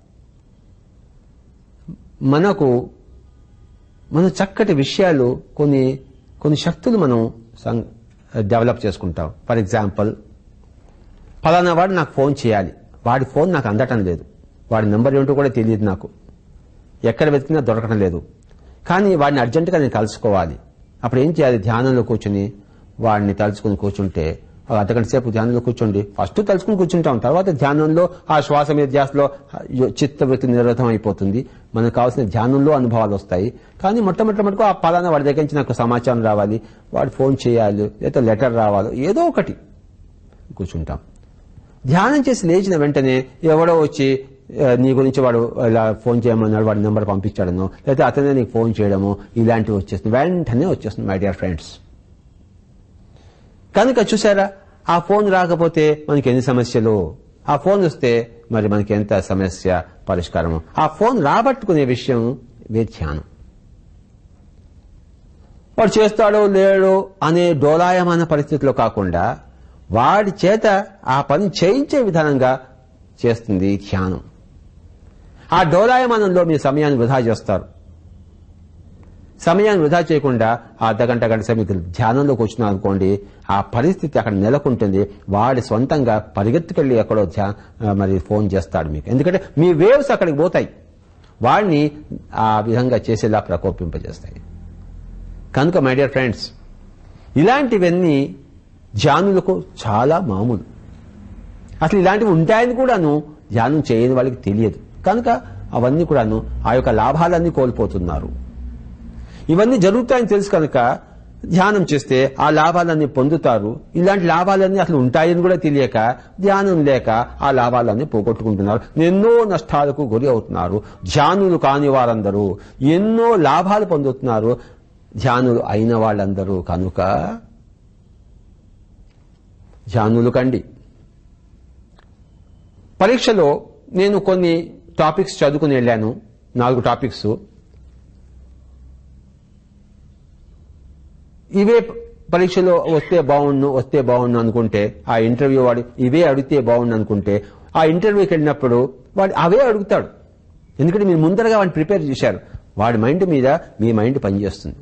S1: మనకు మన చక్కటి విషయాలు కొన్ని కొన్ని శక్తులు మనం సం- డెవలప్ చేసుకుంటాం ఫర్ ఎగ్జాంపుల్ ఫలానా వాడు నాకు ఫోన్ చేయాలి వాడి ఫోన్ నాకు అందటం లేదు వాడి నెంబర్ ఏంటో కూడా తెలియదు నాకు ఎక్కడ వెతికినా దొరకడం లేదు కానీ వాడిని అర్జెంటుగా నేను కలుసుకోవాలి అప్పుడు ఏం చేయాలి ధ్యానంలో కూర్చుని వాడిని తలుచుకుని కూర్చుంటే ఒక అర్ధగంట సేపు ధ్యానంలో కూర్చోండి ఫస్ట్ తలుచుకుని కూర్చుంటాం తర్వాత ధ్యానంలో ఆ శ్వాస మీద ధ్యాసలో చిత్తవృత్తి నిరతం అయిపోతుంది మనకు కావాల్సిన ధ్యానంలో అనుభవాలు వస్తాయి కానీ మొట్టమొదటి మటుకు ఆ పలానా వాడి దగ్గర నుంచి నాకు సమాచారం రావాలి వాడు ఫోన్ చేయాలి లేదా లెటర్ రావాలి ఏదో ఒకటి కూర్చుంటాం ధ్యానం చేసి లేచిన వెంటనే ఎవడో వచ్చి ఆ, నీ గురించి వాడు ఇలా ఫోన్ చేయమన్నాడు వాడి నెంబర్ పంపించాడనో లేకపోతే అతనే నీకు ఫోన్ చేయడము ఇలాంటివి వచ్చేస్తుంది వెంటనే వచ్చేస్తుంది మై డియర్ ఫ్రెండ్స్ కనుక చూసారా ఆ ఫోన్ రాకపోతే మనకి ఎన్ని సమస్యలు ఆ ఫోన్ వస్తే మరి మనకి ఎంత సమస్య పరిష్కారము ఆ ఫోన్ రాబట్టుకునే విషయం ఇదే ధ్యానం వాడు చేస్తాడో లేడో అనే డోలాయమాన పరిస్థితిలో కాకుండా వాడి చేత ఆ పని చేయించే విధానంగా చేస్తుంది ఈ ధ్యానం ఆ డోలాయమానంలో మీ సమయాన్ని వృధా చేస్తారు సమయాన్ని వృధా చేయకుండా ఆ అర్ధగంట గంట సేపు మీకు ధ్యానంలో కూర్చున్నాం అనుకోండి ఆ పరిస్థితి అక్కడ నెలకొంటుంది వాడి సొంతంగా పరిగెత్తుకెళ్ళి ఎక్కడో ధ్యా ఆ, మరి ఫోన్ చేస్తాడు మీకు ఎందుకంటే మీ వేవ్స్ అక్కడికి పోతాయి వాడిని ఆ విధంగా చేసేలా ప్రకోపింపజేస్తాయి కనుక మై డియర్ ఫ్రెండ్స్ ఇలాంటివన్నీ ధ్యానులకు చాలా మామూలు అసలు ఇలాంటివి ఉంటాయని కూడాను ధ్యానం చేయని వాళ్ళకి తెలియదు కనుక అవన్నీ కూడాను ఆ యొక్క లాభాలన్నీ కోల్పోతున్నారు ఇవన్నీ జరుగుతాయని తెలుసు కనుక ధ్యానం చేస్తే ఆ లాభాలన్నీ పొందుతారు ఇలాంటి లాభాలన్నీ అసలు ఉంటాయని కూడా తెలియక ధ్యానం లేక ఆ లాభాలన్నీ పోగొట్టుకుంటున్నారు ఎన్నో నష్టాలకు గురి అవుతున్నారు ధ్యానులు కాని వారందరూ ఎన్నో లాభాలు పొందుతున్నారు ధ్యానులు అయిన వాళ్ళందరూ కనుక ధ్యానులు కండి పరీక్షలో నేను కొన్ని టాపిక్స్ చదువుకుని వెళ్ళాను నాలుగు టాపిక్స్ ఇవే పరీక్షలో వస్తే బాగుండు వస్తే బాగుండు అనుకుంటే ఆ ఇంటర్వ్యూ వాడు ఇవే అడిగితే బాగుండు అనుకుంటే ఆ ఇంటర్వ్యూకి వెళ్ళినప్పుడు వాడు అవే అడుగుతాడు ఎందుకంటే మీరు ముందరగా వాడిని ప్రిపేర్ చేశారు వాడి మైండ్ మీద మీ మైండ్ పనిచేస్తుంది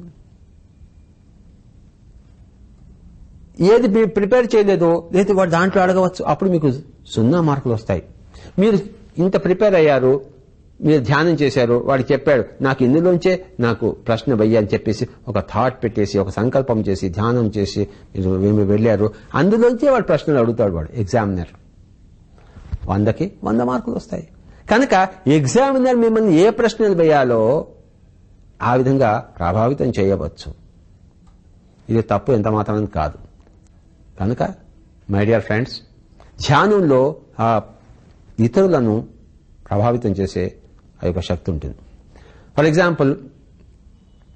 S1: ఏది మీరు ప్రిపేర్ చేయలేదో లేదా వాడు దాంట్లో అడగవచ్చు అప్పుడు మీకు సున్నా మార్కులు వస్తాయి మీరు ఇంత ప్రిపేర్ అయ్యారు మీరు ధ్యానం చేశారు వాడు చెప్పాడు నాకు ఇందులోంచే నాకు ప్రశ్న వెయ్యి అని చెప్పేసి ఒక థాట్ పెట్టేసి ఒక సంకల్పం చేసి ధ్యానం చేసి మీరు మేము వెళ్ళారు అందులోంచే వాడు ప్రశ్నలు అడుగుతాడు వాడు ఎగ్జామినర్ వందకి వంద మార్కులు వస్తాయి కనుక ఎగ్జామినర్ మిమ్మల్ని ఏ ప్రశ్నలు వేయాలో ఆ విధంగా ప్రభావితం చేయవచ్చు ఇది తప్పు ఎంత మాత్రం కాదు కనుక మై డియర్ ఫ్రెండ్స్ ధ్యానంలో ఆ ఇతరులను ప్రభావితం చేసే ఆ యొక్క శక్తి ఉంటుంది ఫర్ ఎగ్జాంపుల్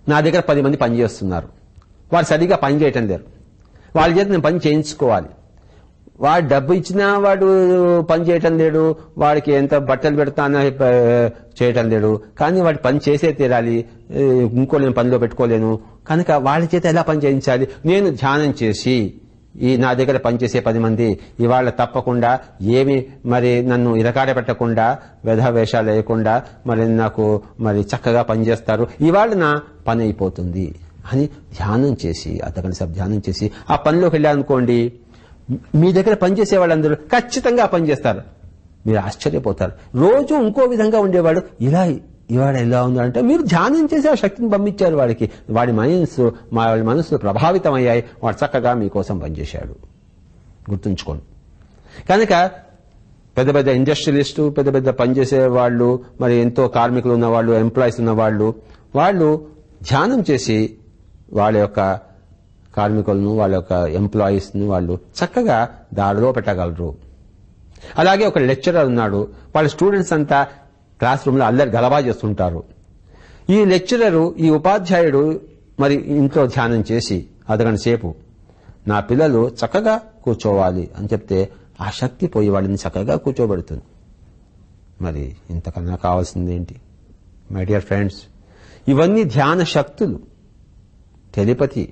S1: నా దగ్గర పది మంది పని చేస్తున్నారు వాడు సరిగా పని చేయటం లేరు వాళ్ళ చేత నేను పని చేయించుకోవాలి వాడు డబ్బు ఇచ్చినా వాడు పని చేయటం లేడు వాడికి ఎంత బట్టలు పెడతానో ప- చేయటం లేడు కానీ వాడి పని చేసే తీరాలి ఏ, ఇంకో నేను పనిలో పెట్టుకోలేను కనుక వాళ్ళ చేత ఎలా పని చేయించాలి నేను ధ్యానం చేసి ఈ నా దగ్గర పనిచేసే పది మంది ఇవాళ తప్పకుండా ఏమి మరి నన్ను ఇరకాడ పెట్టకుండా వేషాలు వేయకుండా మరి నాకు మరి చక్కగా పనిచేస్తారు ఇవాళ నా పని అయిపోతుంది అని ధ్యానం చేసి అతగని సేపు ధ్యానం చేసి ఆ పనిలోకి వెళ్ళానుకోండి మీ దగ్గర పనిచేసే వాళ్ళందరూ ఖచ్చితంగా ఆ పని చేస్తారు మీరు ఆశ్చర్యపోతారు రోజు ఇంకో విధంగా ఉండేవాడు ఇలా ఇవాడ ఎలా ఉందంటే మీరు ధ్యానం చేసి ఆ శక్తిని పంపించారు వాడికి వాడి మనసు మా వాడి మనసులు ప్రభావితం అయ్యాయి వాడు చక్కగా మీకోసం పనిచేశాడు గుర్తుంచుకోండి కనుక పెద్ద పెద్ద ఇండస్ట్రియలిస్టు పెద్ద పెద్ద పనిచేసే వాళ్ళు మరి ఎంతో కార్మికులు ఉన్న వాళ్ళు ఎంప్లాయీస్ ఉన్న వాళ్ళు వాళ్ళు ధ్యానం చేసి వాళ్ళ యొక్క కార్మికులను వాళ్ళ యొక్క ఎంప్లాయీస్ను వాళ్ళు చక్కగా దారిలో పెట్టగలరు అలాగే ఒక లెక్చరర్ ఉన్నాడు వాళ్ళ స్టూడెంట్స్ అంతా క్లాస్ రూమ్లో అల్లరి గలబా చేస్తుంటారు ఈ లెక్చరరు ఈ ఉపాధ్యాయుడు మరి ఇంట్లో ధ్యానం చేసి అరగంట సేపు నా పిల్లలు చక్కగా కూర్చోవాలి అని చెప్తే ఆ శక్తి పోయి వాళ్ళని చక్కగా కూర్చోబెడుతుంది మరి ఇంతకన్నా కావాల్సింది ఏంటి మై డియర్ ఫ్రెండ్స్ ఇవన్నీ ధ్యాన శక్తులు టెలిపతి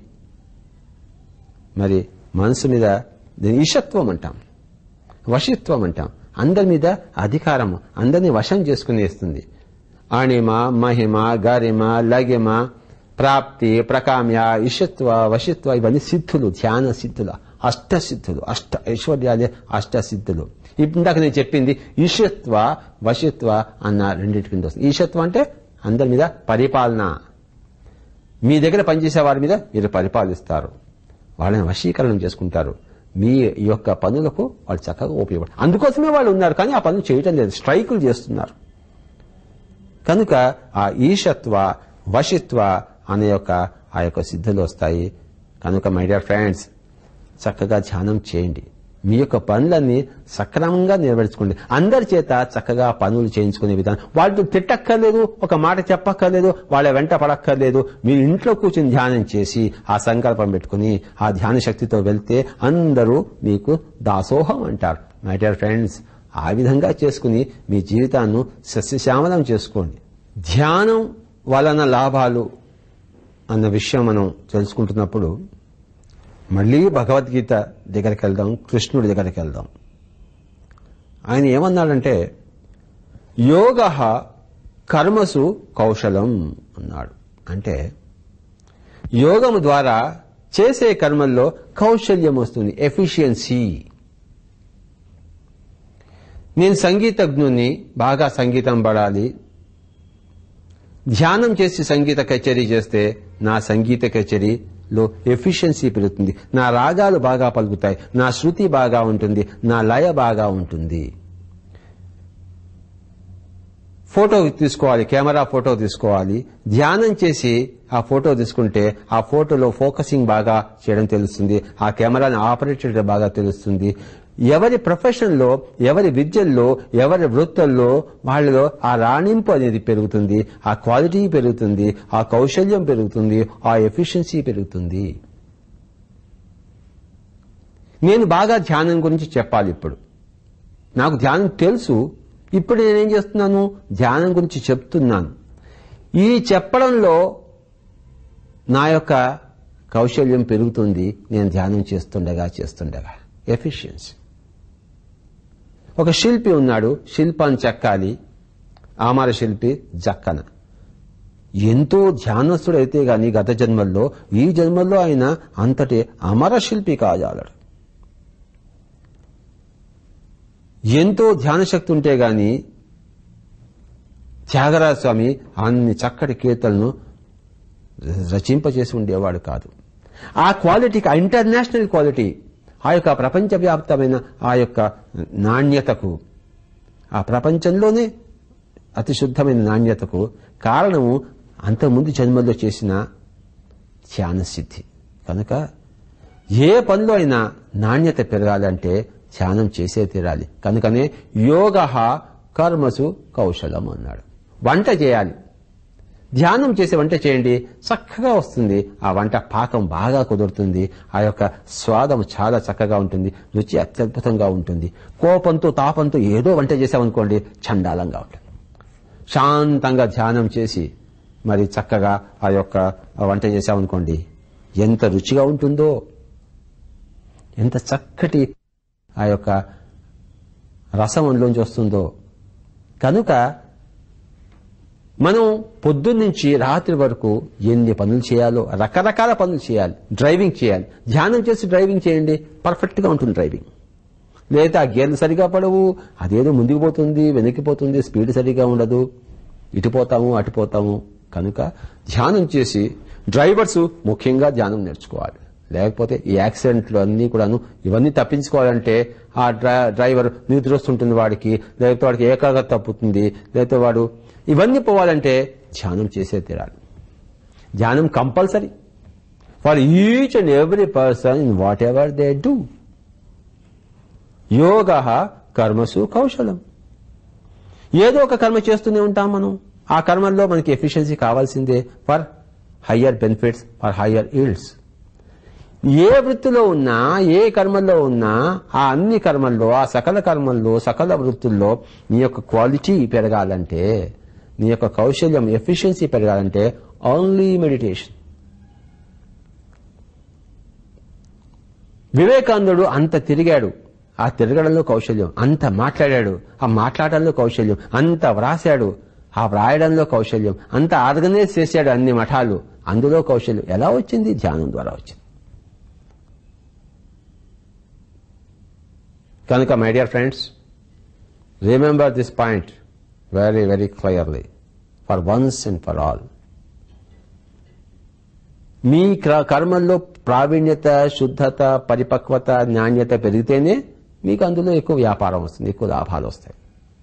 S1: మరి మనసు మీద దీని ఈశత్వం అంటాం వశిత్వం అంటాం అందరి మీద అధికారం అందరినీ వశం చేసుకునేస్తుంది అణిమ మహిమ గరిమ లగిమ ప్రాప్తి ప్రకామ్య ఇషత్వ వశిత్వ ఇవన్నీ సిద్ధులు ధ్యాన సిద్ధులు అష్ట సిద్ధులు అష్ట ఐశ్వర్యాలే అష్ట సిద్ధులు ఇందాక నేను చెప్పింది ఈశత్వ వశిత్వ అన్న రెండింటి కింద వస్తుంది ఈశత్వ అంటే అందరి మీద పరిపాలన మీ దగ్గర పనిచేసే వారి మీద మీరు పరిపాలిస్తారు వాళ్ళని వశీకరణం చేసుకుంటారు మీ యొక్క పనులకు వాళ్ళు చక్కగా ఉపయోగపడు అందుకోసమే వాళ్ళు ఉన్నారు కానీ ఆ పనులు చేయటం లేదు స్ట్రైకులు చేస్తున్నారు కనుక ఆ ఈశత్వ వశిత్వ అనే యొక్క ఆ యొక్క సిద్ధులు వస్తాయి కనుక మై డియర్ ఫ్రెండ్స్ చక్కగా ధ్యానం చేయండి మీ యొక్క పనులన్నీ సక్రమంగా నెరవేర్చుకోండి అందరి చేత చక్కగా పనులు చేయించుకునే విధానం వాళ్ళు తిట్టక్కర్లేదు ఒక మాట చెప్పక్కర్లేదు వాళ్ళ వెంట పడక్కర్లేదు మీరు ఇంట్లో కూర్చొని ధ్యానం చేసి ఆ సంకల్పం పెట్టుకుని ఆ ధ్యాన శక్తితో వెళ్తే అందరూ మీకు దాసోహం అంటారు మై డియర్ ఫ్రెండ్స్ ఆ విధంగా చేసుకుని మీ జీవితాన్ని సస్యశ్యామలం చేసుకోండి ధ్యానం వలన లాభాలు అన్న విషయం మనం తెలుసుకుంటున్నప్పుడు మళ్ళీ భగవద్గీత దగ్గరికి వెళ్దాం కృష్ణుడి దగ్గరికి వెళ్దాం ఆయన ఏమన్నాడంటే యోగ కర్మసు కౌశలం అన్నాడు అంటే యోగము ద్వారా చేసే కర్మల్లో కౌశల్యం వస్తుంది ఎఫిషియన్సీ నేను సంగీతజ్ఞుని బాగా సంగీతం పడాలి ధ్యానం చేసి సంగీత కచేరీ చేస్తే నా సంగీత కచేరీలో ఎఫిషియన్సీ పెరుగుతుంది నా రాగాలు బాగా పలుకుతాయి నా శృతి బాగా ఉంటుంది నా లయ బాగా ఉంటుంది ఫోటో తీసుకోవాలి కెమెరా ఫోటో తీసుకోవాలి ధ్యానం చేసి ఆ ఫోటో తీసుకుంటే ఆ ఫోటోలో ఫోకసింగ్ బాగా చేయడం తెలుస్తుంది ఆ కెమెరాని ఆపరేట్ చేయడం బాగా తెలుస్తుంది ఎవరి ప్రొఫెషన్లో ఎవరి విద్యల్లో ఎవరి వృత్తుల్లో వాళ్ళలో ఆ రాణింపు అనేది పెరుగుతుంది ఆ క్వాలిటీ పెరుగుతుంది ఆ కౌశల్యం పెరుగుతుంది ఆ ఎఫిషియన్సీ పెరుగుతుంది నేను బాగా ధ్యానం గురించి చెప్పాలి ఇప్పుడు నాకు ధ్యానం తెలుసు ఇప్పుడు నేనేం చేస్తున్నాను ధ్యానం గురించి చెప్తున్నాను ఈ చెప్పడంలో నా యొక్క కౌశల్యం పెరుగుతుంది నేను ధ్యానం చేస్తుండగా చేస్తుండగా ఎఫిషియన్సీ ఒక శిల్పి ఉన్నాడు శిల్పాన్ని చెక్కాలి ఆమర శిల్పి జక్కన ఎంతో ధ్యానస్తుడైతే గాని గత జన్మల్లో ఈ జన్మల్లో ఆయన అంతటి అమర శిల్పి కాజాలడు ఎంతో ధ్యానశక్తి ఉంటే గాని త్యాగరాజ స్వామి అన్ని చక్కటి కీర్తనను రచింపచేసి ఉండేవాడు కాదు ఆ క్వాలిటీకి ఆ ఇంటర్నేషనల్ క్వాలిటీ ఆ యొక్క ప్రపంచవ్యాప్తమైన ఆ యొక్క నాణ్యతకు ఆ ప్రపంచంలోనే అతి శుద్ధమైన నాణ్యతకు కారణము అంతకుముందు జన్మల్లో చేసిన ధ్యాన సిద్ధి కనుక ఏ పనిలో అయినా నాణ్యత పెరగాలంటే ధ్యానం చేసే తీరాలి కనుకనే యోగ కర్మసు కౌశలం అన్నాడు వంట చేయాలి ధ్యానం చేసే వంట చేయండి చక్కగా వస్తుంది ఆ వంట పాకం బాగా కుదురుతుంది ఆ యొక్క స్వాదం చాలా చక్కగా ఉంటుంది రుచి అత్యద్భుతంగా ఉంటుంది కోపంతో తాపంతో ఏదో వంట చేసామనుకోండి చండాలంగా ఉంటుంది శాంతంగా ధ్యానం చేసి మరి చక్కగా ఆ యొక్క వంట చేసామనుకోండి ఎంత రుచిగా ఉంటుందో ఎంత చక్కటి ఆ యొక్క రసం అందులోంచి వస్తుందో కనుక మనం పొద్దున్నుంచి రాత్రి వరకు ఎన్ని పనులు చేయాలో రకరకాల పనులు చేయాలి డ్రైవింగ్ చేయాలి ధ్యానం చేసి డ్రైవింగ్ చేయండి పర్ఫెక్ట్గా ఉంటుంది డ్రైవింగ్ లేదా ఆ గేర్లు సరిగా పడవు అదేదో ముందుకు పోతుంది వెనక్కి పోతుంది స్పీడ్ సరిగా ఉండదు ఇటు పోతాము అటు పోతాము కనుక ధ్యానం చేసి డ్రైవర్స్ ముఖ్యంగా ధ్యానం నేర్చుకోవాలి లేకపోతే ఈ యాక్సిడెంట్లు అన్నీ కూడాను ఇవన్నీ తప్పించుకోవాలంటే ఆ డ్రై- డ్రైవర్ నిద్ర వస్తుంటుంది వాడికి లేకపోతే వాడికి ఏకాగ్రత తప్పుతుంది లేకపోతే వాడు ఇవన్నీ పోవాలంటే ధ్యానం చేసే తీరాలి ధ్యానం compulsory for each and every person in whatever they do యోగ కర్మసు కౌశలం ఏదో ఒక కర్మ చేస్తూనే ఉంటాం మనం ఆ కర్మల్లో మనకి ఎఫిషియన్సీ కావాల్సిందే for higher benefits for higher yields ఏ వృత్తిలో ఉన్నా ఏ కర్మల్లో ఉన్నా ఆ అన్ని కర్మల్లో ఆ సకల కర్మల్లో సకల వృత్తుల్లో నీ యొక్క క్వాలిటీ పెరగాలంటే నీ యొక్క కౌశల్యం ఎఫిషియన్సీ పెరగాలంటే ఓన్లీ మెడిటేషన్ వివేకానందుడు అంత తిరిగాడు ఆ తిరగడంలో కౌశల్యం అంత మాట్లాడాడు ఆ మాట్లాడడంలో కౌశల్యం అంత వ్రాశాడు ఆ వ్రాయడంలో కౌశల్యం అంత ఆర్గనైజ్ చేశాడు అన్ని మఠాలు అందులో కౌశల్యం ఎలా వచ్చింది ధ్యానం ద్వారా వచ్చింది కనుక my dear friends remember this point very very clearly for once and for all మీ క్ర- కర్మల్లో ప్రావీణ్యత శుద్ధత పరిపక్వత నాణ్యత పెరిగితేనే మీకు అందులో ఎక్కువ వ్యాపారం వస్తుంది ఎక్కువ లాభాలు వస్తాయి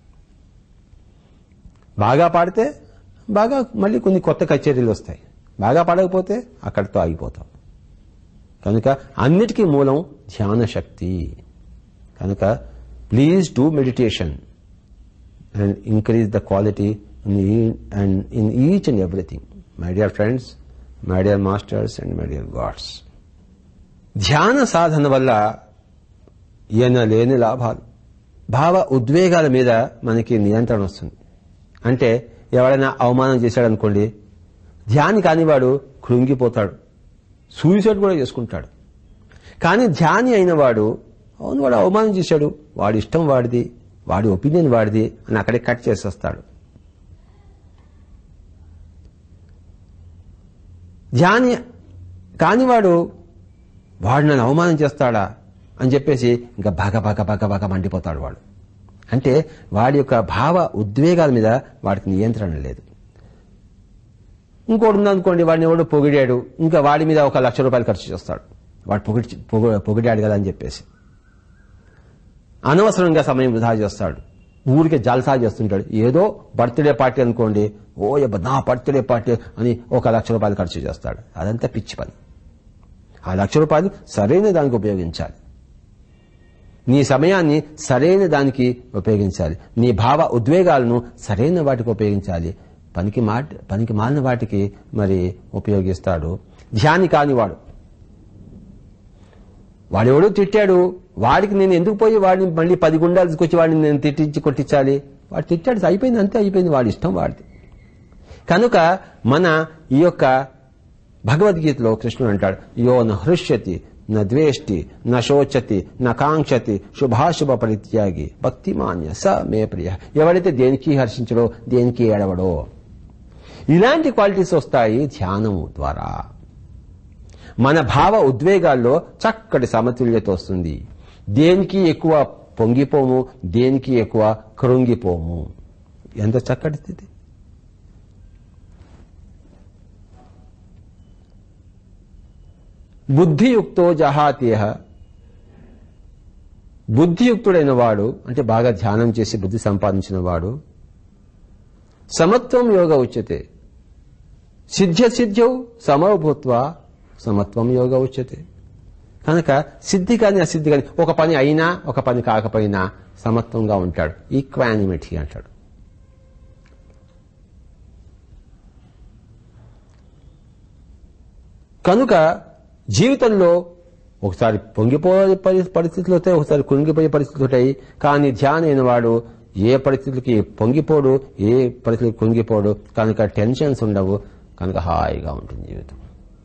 S1: బాగా పాడితే బాగా మళ్ళీ కొన్ని కొత్త కచేరీలు వస్తాయి బాగా పాడకపోతే అక్కడితో ఆగిపోతాం కనుక అన్నిటికీ మూలం ధ్యాన శక్తి కనుక please do meditation and increase the quality and in each and everything my dear friends my dear masters and my dear gods ధ్యాన సాధన వల్ల ఈయన లేని లాభాలు భావ ఉద్వేగాల మీద మనకి నియంత్రణ వస్తుంది అంటే ఎవరైనా అవమానం చేశాడనుకోండి ధ్యాని కానివాడు కృంగిపోతాడు సూసైడ్ కూడా చేసుకుంటాడు కానీ ధ్యాని అయిన వాడు అవును వాడు అవమానం చేశాడు వాడి ఇష్టం వాడిది వాడి ఒపీనియన్ వాడిది అని అక్కడే కట్ చేసేస్తాడు ధ్యాని కానివాడు వాడు నన్ను అవమానం చేస్తాడా అని చెప్పేసి ఇంకా బాగా బాగా బాగా బాగా మండిపోతాడు వాడు అంటే వాడి యొక్క భావ ఉద్వేగాల మీద వాడికి నియంత్రణ లేదు ఇంకోటి ఉందనుకోండి వాడిని ఎవడు పొగిడాడు ఇంకా వాడి మీద ఒక లక్ష రూపాయలు ఖర్చు చేస్తాడు వాడు పొగిడి పొగ- పొగిడాడు కదా అని చెప్పేసి అనవసరంగా సమయం వృధా చేస్తాడు ఊరికే జల్సా చేస్తుంటాడు ఏదో బర్త్డే పార్టీ అనుకోండి ఓ యబ్బ నా బర్త్డే పార్టీ అని ఒక లక్ష రూపాయలు ఖర్చు చేస్తాడు అదంతా పిచ్చి పని ఆ లక్ష రూపాయలు సరైన దానికి ఉపయోగించాలి నీ సమయాన్ని సరైన దానికి ఉపయోగించాలి నీ భావ ఉద్వేగాలను సరైన వాటికి ఉపయోగించాలి పనికి మాట పనికి మాలిన వాటికి మరి ఉపయోగిస్తాడు ధ్యాని కానివాడు వాడెవడో తిట్టాడు వాడికి నేను ఎందుకు పోయి వాడిని మళ్ళీ పది గుండాలు తీసుకొచ్చి వాడిని నేను తిట్టించి కొట్టించాలి వాడు తిట్టాడు అయిపోయింది అంతే అయిపోయింది వాడి ఇష్టం వాడిది కనుక మన ఈ యొక్క భగవద్గీతలో కృష్ణుడు అంటాడు యో న హృష్యతి న ద్వేష్టి న శోచతి న కాంక్షతి శుభాశుభ పరిత్యాగి భక్తిమాన్య స మే ప్రియ ఎవడైతే దేనికి హర్షించడో దేనికి ఏడవడో ఇలాంటి క్వాలిటీస్ వస్తాయి ధ్యానము ద్వారా మన భావ ఉద్వేగాల్లో చక్కటి సమతుల్యత వస్తుంది దేనికి ఎక్కువ పొంగిపోము దేనికి ఎక్కువ కృంగిపోము ఎంత చక్కటి స్థితి బుద్ధియుక్తో జహాతేహ బుద్ధియుక్తుడైన వాడు అంటే బాగా ధ్యానం చేసి బుద్ధి సంపాదించిన వాడు సమత్వం యోగ ఉచ్యతే సిద్ధ్య సిద్ధ్యౌ సమభూత్వ సమత్వం యోగ ఉచ్యతే కనుక సిద్ధి కానీ అసిద్ధి కానీ ఒక పని అయినా ఒక పని కాకపోయినా సమత్వంగా ఉంటాడు ఈక్వానిమిటీ అంటాడు కనుక జీవితంలో ఒకసారి పొంగిపోయే పరి- పరిస్థితులు వస్తాయి ఒకసారి కుంగిపోయే పరిస్థితులు ఉంటాయి కానీ ధ్యానైన వాడు ఏ పరిస్థితులకి పొంగిపోడు ఏ పరిస్థితులకి కుంగిపోడు కనుక టెన్షన్స్ ఉండవు కనుక హాయిగా ఉంటుంది జీవితం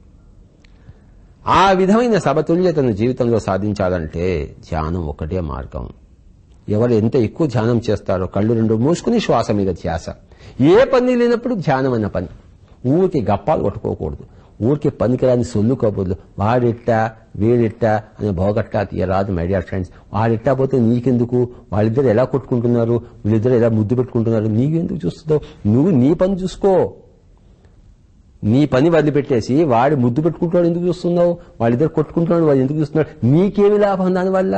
S1: ఆ విధమైన సమతుల్యతను జీవితంలో సాధించాలంటే ధ్యానం ఒకటే మార్గం ఎవరు ఎంత ఎక్కువ ధ్యానం చేస్తారో కళ్ళు రెండు మూసుకుని శ్వాస మీద ధ్యాస ఏ పని లేనప్పుడు ధ్యానం అన్న పని ఊరికి గప్పాలు కొట్టుకోకూడదు ఊరికి పనికిరాని సొల్లు కబుర్లు వాడిట్టా వీడిట్టా అని భోగట్టా తీయరాదు మై డియర్ ఫ్రెండ్స్ వాడిట్టా పోతే నీకెందుకు వాళ్ళిద్దరు ఎలా కొట్టుకుంటున్నారు వీళ్ళిద్దరు ఎలా ముద్దు పెట్టుకుంటున్నారు నీకెందుకు చూస్తున్నావు నువ్వు నీ పని చూసుకో నీ పని వదిలిపెట్టేసి వాడి ముద్దు పెట్టుకుంటాడు ఎందుకు చూస్తున్నావు వాళ్ళిద్దరు కొట్టుకుంటున్నాడు వాడు ఎందుకు చూస్తున్నాడు నీకేమి లాభం దానివల్ల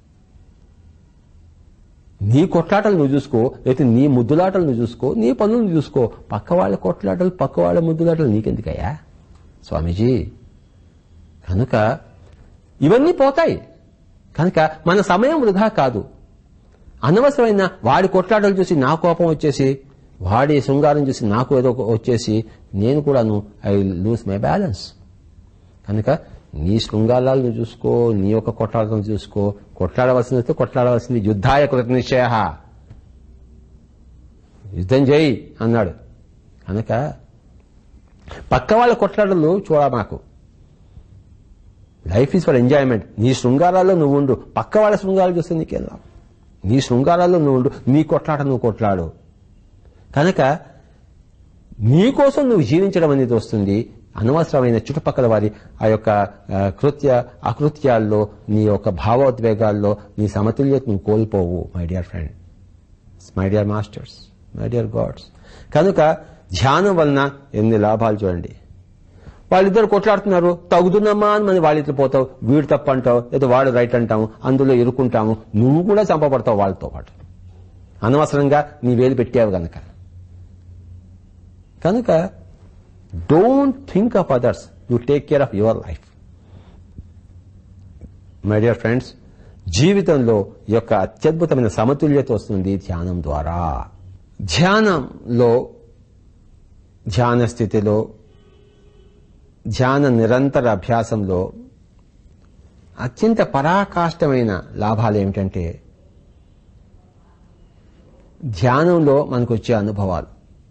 S1: నీ కొట్లాటలు నువ్వు చూసుకో లేకపోతే నీ ముద్దులాటలు నువ్వు చూసుకో నీ పనులు నువ్వు చూసుకో పక్క వాళ్ళ కొట్లాటలు పక్క వాళ్ళ ముద్దులాటలు నీకెందుకయ్యా స్వామీజీ కనుక ఇవన్నీ పోతాయి కనుక మన సమయం వృధా కాదు అనవసరమైన వాడి కొట్లాటలు చూసి నా కోపం వచ్చేసి వాడి శృంగారం చూసి నాకు ఏదో ఒక వచ్చేసి నేను కూడాను ఐ లూజ్ మై బ్యాలెన్స్ కనుక నీ శృంగారాలు నువ్వు చూసుకో నీ యొక్క కొట్లాటలను చూసుకో కొట్లాడవలసింది వస్తే కొట్లాడవలసింది యుద్ధాయ కృత నిశ్చయ యుద్ధం చేయి అన్నాడు కనుక పక్క వాళ్ళ కొట్లాటలు చూడ మాకు లైఫ్ ఈజ్ ఫర్ ఎంజాయ్మెంట్ నీ శృంగారాల్లో నువ్వు ఉండు పక్క వాళ్ళ శృంగారాలు చూస్తే నీకెళ్ళాం నీ శృంగారాల్లో నువ్వు ఉండు నీ కొట్లాట నువ్వు కొట్లాడు కనుక నీ కోసం నువ్వు జీవించడం అనేది వస్తుంది అనవసరమైన చుట్టుపక్కల వారి ఆ యొక్క ఆ, కృత్య అకృత్యాల్లో నీ యొక్క భావోద్వేగాల్లో నీ సమతుల్యత నువ్వు కోల్పోవు my dear friend my dear masters my dear gods కనుక ధ్యానం వలన ఎన్ని లాభాలు చూడండి వాళ్ళిద్దరు కొట్లాడుతున్నారు తగుదునమ్మా అని మనం వాళ్ళిద్దరు పోతావు వీడు తప్పు అంటావు లేదా వాడు రైట్ అంటాము అందులో ఇరుక్కుంటాము నువ్వు కూడా చంపబడతావు వాళ్ళతో పాటు అనవసరంగా నీ వేలు పెట్టావు గనక కనుక don't think of others you take care of your life my dear friends జీవితంలో ఈ యొక్క అత్యద్భుతమైన సమతుల్యత వస్తుంది ధ్యానం ద్వారా ధ్యానంలో ధ్యాన స్థితిలో ధ్యాన నిరంతర అభ్యాసంలో అత్యంత పరాకాష్టమైన లాభాలు ఏమిటంటే ధ్యానంలో మనకు వచ్చే అనుభవాలు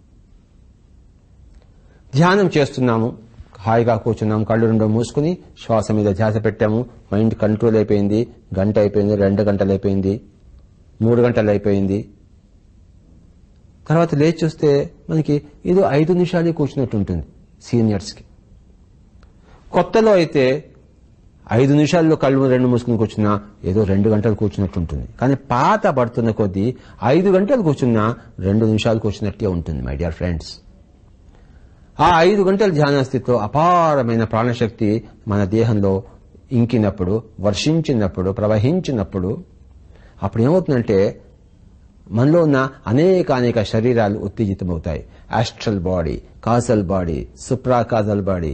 S1: ధ్యానం చేస్తున్నాము హాయిగా కూర్చున్నాం కళ్ళు రెండు మూసుకుని శ్వాస మీద ధ్యాస పెట్టాము మైండ్ కంట్రోల్ అయిపోయింది గంట అయిపోయింది రెండు గంటలు అయిపోయింది మూడు గంటలు అయిపోయింది తర్వాత లేచి చూస్తే మనకి ఏదో ఐదు నిమిషాలే కూర్చున్నట్టు ఉంటుంది సీనియర్స్కి కొత్తలో అయితే ఐదు నిమిషాల్లో కళ్ళు రెండు మూసుకుని కూర్చున్నా ఏదో రెండు గంటలు కూర్చున్నట్టు ఉంటుంది కానీ పాత పడుతున్న కొద్దీ ఐదు గంటలు కూర్చున్నా రెండు నిమిషాలు కూర్చున్నట్టే ఉంటుంది మై డియర్ ఫ్రెండ్స్ ఆ ఐదు గంటల ధ్యాన స్థితిలో అపారమైన ప్రాణశక్తి మన దేహంలో ఇంకినప్పుడు వర్షించినప్పుడు ప్రవహించినప్పుడు అప్పుడు ఏమవుతుందంటే మనలో ఉన్న అనేక అనేక శరీరాలు ఉత్తేజితమవుతాయి astral body causal body supracausal body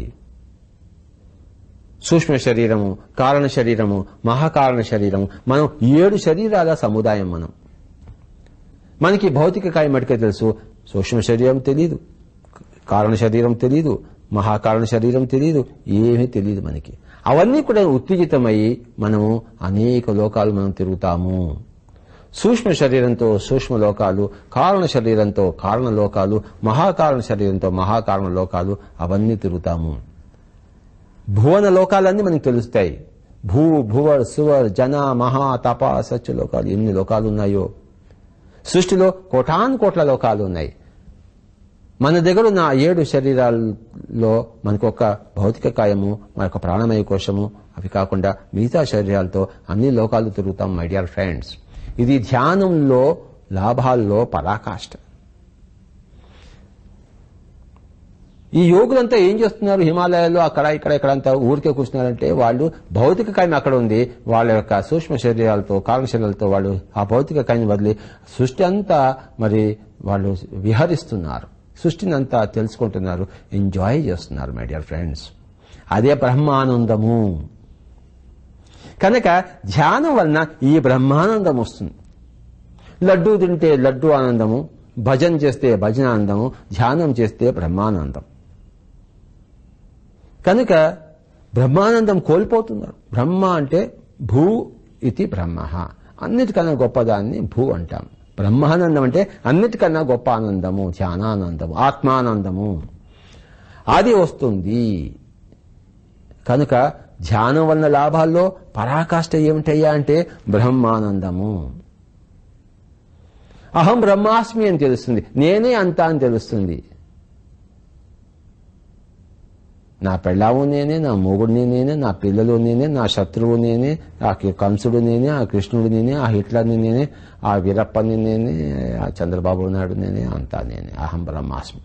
S1: సూక్ష్మ శరీరము కారణ శరీరము మహాకారణ శరీరము మనం ఏడు శరీరాల సముదాయం మనం మనకి భౌతిక కాయ మటుకే తెలుసు సూక్ష్మ శరీరం తెలియదు కారణ శరీరం తెలియదు మహాకారణ శరీరం తెలియదు ఏమీ తెలియదు మనకి అవన్నీ కూడా ఉత్తేజితమయ్యి మనము అనేక లోకాలు మనం తిరుగుతాము సూక్ష్మ శరీరంతో సూక్ష్మ లోకాలు కారణ శరీరంతో కారణ లోకాలు మహాకారణ శరీరంతో మహాకారణ లోకాలు అవన్నీ తిరుగుతాము భువన లోకాలన్నీ మనకు తెలుస్తాయి భూ భువర్ సువర్ జన మహా తప సత్య లోకాలు ఎన్ని లోకాలు ఉన్నాయో సృష్టిలో కోటాను కోట్ల లోకాలు ఉన్నాయి మన దగ్గర ఉన్న ఆ ఏడు శరీరాల్లో మనకు ఒక భౌతిక కాయము మనకు ప్రాణమయ కోశము అవి కాకుండా మిగతా శరీరాలతో అన్ని లోకాలు తిరుగుతాం మై డియర్ ఫ్రెండ్స్ ఇది ధ్యానంలో లాభాల్లో పరాకాష్ట ఈ యోగులంతా ఏం చేస్తున్నారు హిమాలయాల్లో అక్కడ ఇక్కడ ఇక్కడ అంతా ఊరికే కూర్చున్నారంటే వాళ్ళు భౌతిక కాయం అక్కడ ఉంది వాళ్ళ యొక్క సూక్ష్మ శరీరాలతో కారణ శరీరాలతో వాళ్ళు ఆ భౌతిక కాయం వదిలి సృష్టి అంతా మరి వాళ్ళు విహరిస్తున్నారు సృష్టిని అంతా తెలుసుకుంటున్నారు ఎంజాయ్ చేస్తున్నారు మై డియర్ ఫ్రెండ్స్ అదే బ్రహ్మానందము కనుక ధ్యానం వలన ఈ బ్రహ్మానందం వస్తుంది లడ్డూ తింటే లడ్డు ఆనందము భజన చేస్తే భజన ఆనందము ధ్యానం చేస్తే బ్రహ్మానందం కనుక బ్రహ్మానందం కోల్పోతున్నారు బ్రహ్మ అంటే భూ ఇది బ్రహ్మ అన్నిటికన్నా గొప్పదాన్ని భూ అంటాం బ్రహ్మానందం అంటే అన్నిటికన్నా గొప్ప ఆనందము ధ్యానానందము ఆత్మానందము అది వస్తుంది కనుక ధ్యానం వలన లాభాల్లో పరాకాష్ట ఏమిటయ్యా అంటే బ్రహ్మానందము అహం బ్రహ్మాస్మి అని తెలుస్తుంది నేనే అంతా అని తెలుస్తుంది నా పెళ్ళాము నేనే నా మొగుడిని నేనే నా పిల్లలు నేనే నా శత్రువు నేనే ఆ కంసుడు నేనే ఆ కృష్ణుడు నేనే ఆ హిట్లర్ని నేనే ఆ వీరప్పని నేనే ఆ చంద్రబాబు నాయుడు నేనే అంతా నేనే అహం బ్రహ్మాస్మి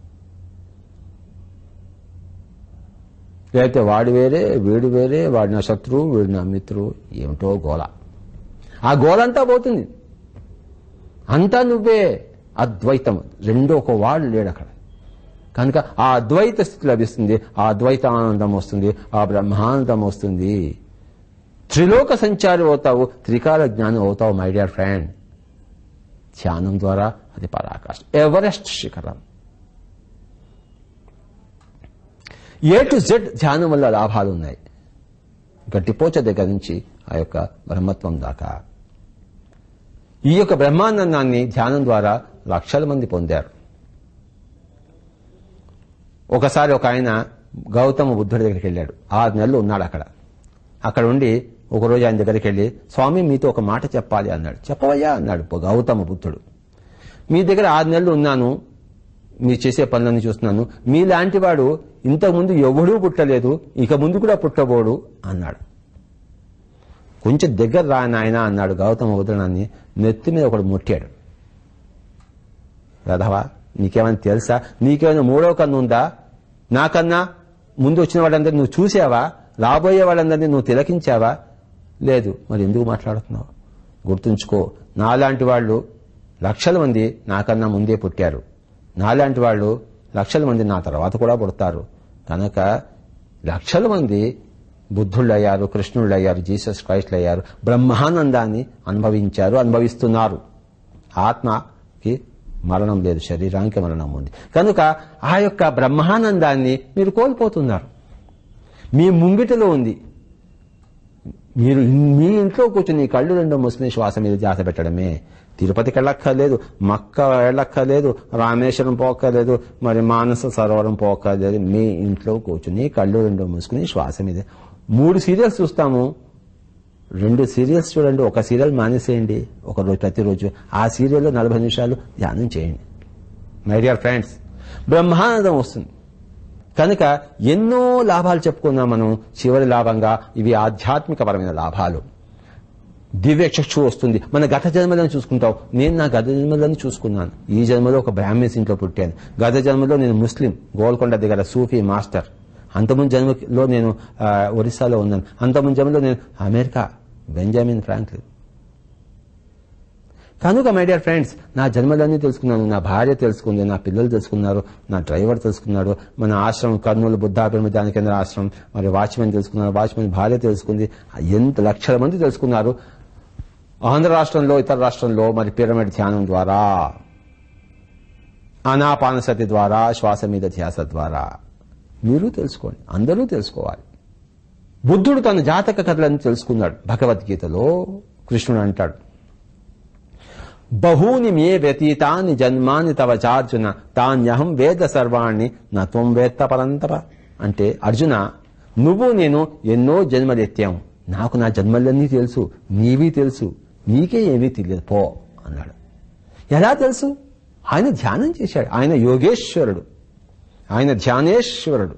S1: లేకపోతే వాడు వేరే వీడు వేరే వాడు నా శత్రువు వీడు నా మిత్రువు ఏమిటో గోల ఆ గోలంతా పోతుంది అంతా నువ్వే అద్వైతం రెండో ఒక వాడు లేడు అక్కడ కనుక ఆ అద్వైత స్థితి లభిస్తుంది ఆ అద్వైత ఆనందం వస్తుంది ఆ బ్రహ్మానందం వస్తుంది త్రిలోక సంచారి అవుతావు త్రికాల జ్ఞానం అవుతావు మై డియర్ ఫ్రెండ్ ధ్యానం ద్వారా అది పరాకాశ ఎవరెస్ట్ శిఖరం ఏ టు జెడ్ ధ్యానం వల్ల లాభాలు ఉన్నాయి గట్టిపోచ దగ్గర నుంచి ఆ యొక్క బ్రహ్మత్వం దాకా ఈ యొక్క బ్రహ్మానందాన్ని ధ్యానం ద్వారా లక్షల మంది పొందారు ఒకసారి ఒక ఆయన గౌతమ బుద్ధుడి దగ్గరికి వెళ్ళాడు ఆరు నెలలు ఉన్నాడు అక్కడ అక్కడ ఉండి ఒకరోజు ఆయన దగ్గరికి వెళ్ళి స్వామి మీతో ఒక మాట చెప్పాలి అన్నాడు చెప్పవయ్యా అన్నాడు గౌతమ బుద్ధుడు మీ దగ్గర ఆరు నెలలు ఉన్నాను మీరు చేసే పనులన్నీ చూస్తున్నాను మీలాంటి వాడు ఇంతకుముందు ఎవడూ పుట్టలేదు ఇక ముందు కూడా పుట్టబోడు అన్నాడు కొంచెం దగ్గర రా నాయన అన్నాడు గౌతమ బుద్ధుడాన్ని నెత్తి మీద ఒకడు ముట్టాడు రథవా నీకేమైనా తెలుసా నీకేమైనా మూడో కన్ను ఉందా నాకన్నా ముందు వచ్చిన వాళ్ళందరినీ నువ్వు చూసావా రాబోయే వాళ్ళందరినీ నువ్వు తిలకించావా లేదు మరి ఎందుకు మాట్లాడుతున్నావు గుర్తుంచుకో నాలాంటి వాళ్ళు లక్షల మంది నాకన్నా ముందే పుట్టారు నాలాంటి వాళ్ళు లక్షల మంది నా తర్వాత కూడా పుడతారు కనుక లక్షల మంది బుద్ధుళ్ళు అయ్యారు కృష్ణుళ్ళు అయ్యారు జీసస్ క్రైస్ట్లు అయ్యారు బ్రహ్మానందాన్ని అనుభవించారు అనుభవిస్తున్నారు ఆత్మకి మరణం లేదు శరీరానికి మరణం ఉంది కనుక ఆ యొక్క బ్రహ్మానందాన్ని మీరు కోల్పోతున్నారు మీ ముంగిటలో ఉంది మీరు మీ ఇంట్లో కూర్చుని కళ్ళు రెండో మూసుకుని శ్వాస మీద ధ్యాస పెట్టడమే తిరుపతికి వెళ్ళక్కర్లేదు మక్క వెళ్ళక్కర్లేదు రామేశ్వరం పోక్కర్లేదు మరి మానస సరోవరం పోక్కర్లేదు మీ ఇంట్లో కూర్చుని కళ్ళు రెండో మూసుకుని శ్వాస మీద మూడు సీరియల్స్ చూస్తాము రెండు సీరియల్స్ చూడండి ఒక సీరియల్ మానేసేయండి ఒక రోజు ప్రతిరోజు ఆ సీరియల్లో నలభై నిమిషాలు ధ్యానం చేయండి మై డియర్ ఫ్రెండ్స్ బ్రహ్మానందం వస్తుంది కనుక ఎన్నో లాభాలు చెప్పుకున్నాం మనం చివరి లాభంగా ఇవి ఆధ్యాత్మికపరమైన లాభాలు దివ్య చక్షు వస్తుంది మన గత జన్మలను చూసుకుంటావు నేను నా గత జన్మలను చూసుకున్నాను ఈ జన్మలో ఒక బ్రాహ్మణ్స్ ఇంట్లో పుట్టాను గత జన్మలో నేను ముస్లిం గోల్కొండ దగ్గర సూఫీ మాస్టర్ అంతకుముందు జన్మలో నేను ఆ, ఒరిస్సాలో ఉన్నాను అంతకుముందు జన్మలో నేను అమెరికా బెంజామిన్ ఫ్రాంక్లిన్ కనుక మై డియర్ ఫ్రెండ్స్ నా జన్మలన్నీ తెలుసుకున్నాను నా భార్య తెలుసుకుంది నా పిల్లలు తెలుసుకున్నారు నా డ్రైవర్ తెలుసుకున్నాడు మన ఆశ్రమం కర్నూలు బుద్ధాభిరమ ధ్యాన కేంద్ర ఆశ్రమం మరి వాచ్మెన్ తెలుసుకున్నారు వాచ్మెన్ భార్య తెలుసుకుంది ఎంత లక్షల మంది తెలుసుకున్నారు ఆంధ్ర రాష్ట్రంలో ఇతర రాష్ట్రంలో మరి పిరమిడ్ ధ్యానం ద్వారా అనాపానసతి ద్వారా శ్వాస మీద ధ్యాస ద్వారా మీరు తెలుసుకోండి అందరూ తెలుసుకోవాలి బుద్ధుడు తన జాతక కథలను తెలుసుకున్నాడు భగవద్గీతలో కృష్ణుడు అంటాడు బహూని మే వ్యతీతాని జన్మాని తవ చార్జున తాన్యహం వేద సర్వాణి నత్వం వేత్త పరంతప అంటే అర్జున నువ్వు నేను ఎన్నో జన్మలెత్తాం నాకు నా జన్మలన్నీ తెలుసు నీవి తెలుసు నీకే ఏమీ తెలియదు పో అన్నాడు ఎలా తెలుసు ఆయన ధ్యానం చేశాడు ఆయన యోగేశ్వరుడు ఆయన ధ్యానేశ్వరుడు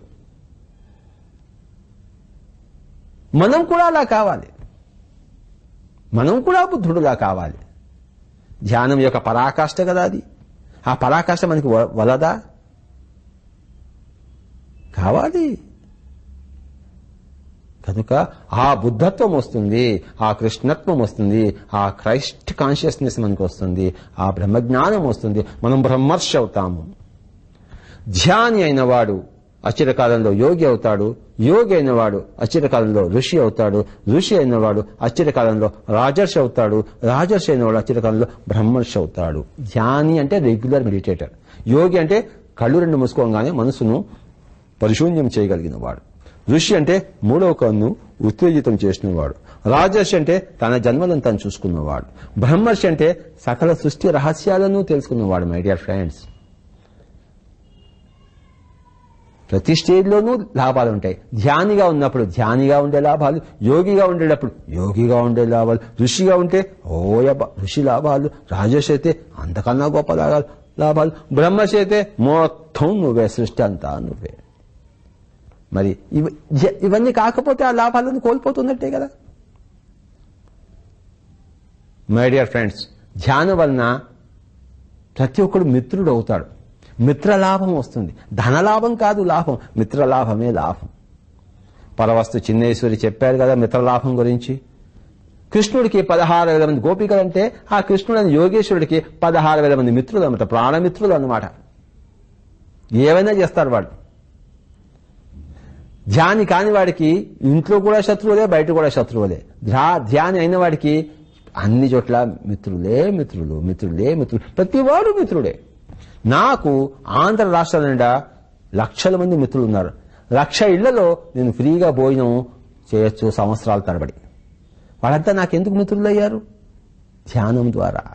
S1: మనం కూడా అలా కావాలి మనం కూడా బుద్ధుడులా కావాలి ధ్యానం యొక్క పరాకాష్ట కదా అది ఆ పరాకాష్ట మనకి వ- వలదా కావాలి కనుక ఆ బుద్ధత్వం వస్తుంది ఆ కృష్ణత్వం వస్తుంది ఆ క్రైస్ట్ కాన్షియస్నెస్ మనకు వస్తుంది ఆ బ్రహ్మజ్ఞానం వస్తుంది మనం బ్రహ్మర్షి అవుతాము ధ్యాని అయిన వాడు అచిరకాలంలో యోగి అవుతాడు యోగి అయిన వాడు అచిరకాలంలో ఋషి అవుతాడు ఋషి అయిన వాడు అచిరకాలంలో రాజర్షి అవుతాడు రాజర్షి అయిన వాడు అచిరకాలంలో బ్రహ్మర్షి అవుతాడు ధ్యాని అంటే రెగ్యులర్ మెడిటేటర్ యోగి అంటే కళ్ళు రెండు మూసుకోగానే మనసును పరిశూన్యం చేయగలిగిన వాడు ఋషి అంటే మూడవ కన్ను ఉత్తేజితం చేసిన వాడు రాజర్షి అంటే తన జన్మలను తను చూసుకున్నవాడు బ్రహ్మర్షి అంటే సకల సృష్టి రహస్యాలను తెలుసుకున్నవాడు మై డియర్ ఫ్రెండ్స్ ప్రతి స్టేజ్లోనూ లాభాలు ఉంటాయి ధ్యానిగా ఉన్నప్పుడు ధ్యానిగా ఉండే లాభాలు యోగిగా ఉండేటప్పుడు యోగిగా ఉండే లాభాలు ఋషిగా ఉంటే ఓయబ్బ ఋషి లాభాలు రాజేష్ అయితే అంతకన్నా గొప్ప లాభాలు లాభాలు బ్రహ్మర్షి అయితే మొత్తం నువ్వే సృష్టి అంతా నువ్వే మరి ఇవ- జ- ఇవన్నీ కాకపోతే ఆ లాభాలను కోల్పోతున్నట్టే కదా మై డియర్ ఫ్రెండ్స్ ధ్యానం వలన ప్రతి ఒక్కడు మిత్రుడు అవుతాడు మిత్ర లాభం వస్తుంది ధన లాభం కాదు లాభం మిత్ర లాభమే లాభం పరవస్తు చిన్నేశ్వరి చెప్పారు కదా మిత్ర లాభం గురించి కృష్ణుడికి పదహారు వేల మంది గోపికలు అంటే ఆ కృష్ణుడు అని యోగేశ్వరుడికి పదహారు వేల మంది మిత్రులు అనమాట ప్రాణమిత్రులు అన్నమాట ఏవైనా చేస్తారు వాడు ధ్యాని కాని వాడికి ఇంట్లో కూడా శత్రువులే బయట కూడా శత్రువులే ధ్యా ధ్యాని అయిన వాడికి అన్ని చోట్ల మిత్రులే మిత్రులు మిత్రులే మిత్రులు ప్రతివాడు మిత్రుడే నాకు ఆంధ్ర రాష్ట్రాల నిండా లక్షల మంది మిత్రులు ఉన్నారు లక్ష ఇళ్లలో నేను ఫ్రీగా భోజనం చేయొచ్చు సంవత్సరాల తరబడి వాళ్ళంతా నాకెందుకు మిత్రులు అయ్యారు ధ్యానం ద్వారా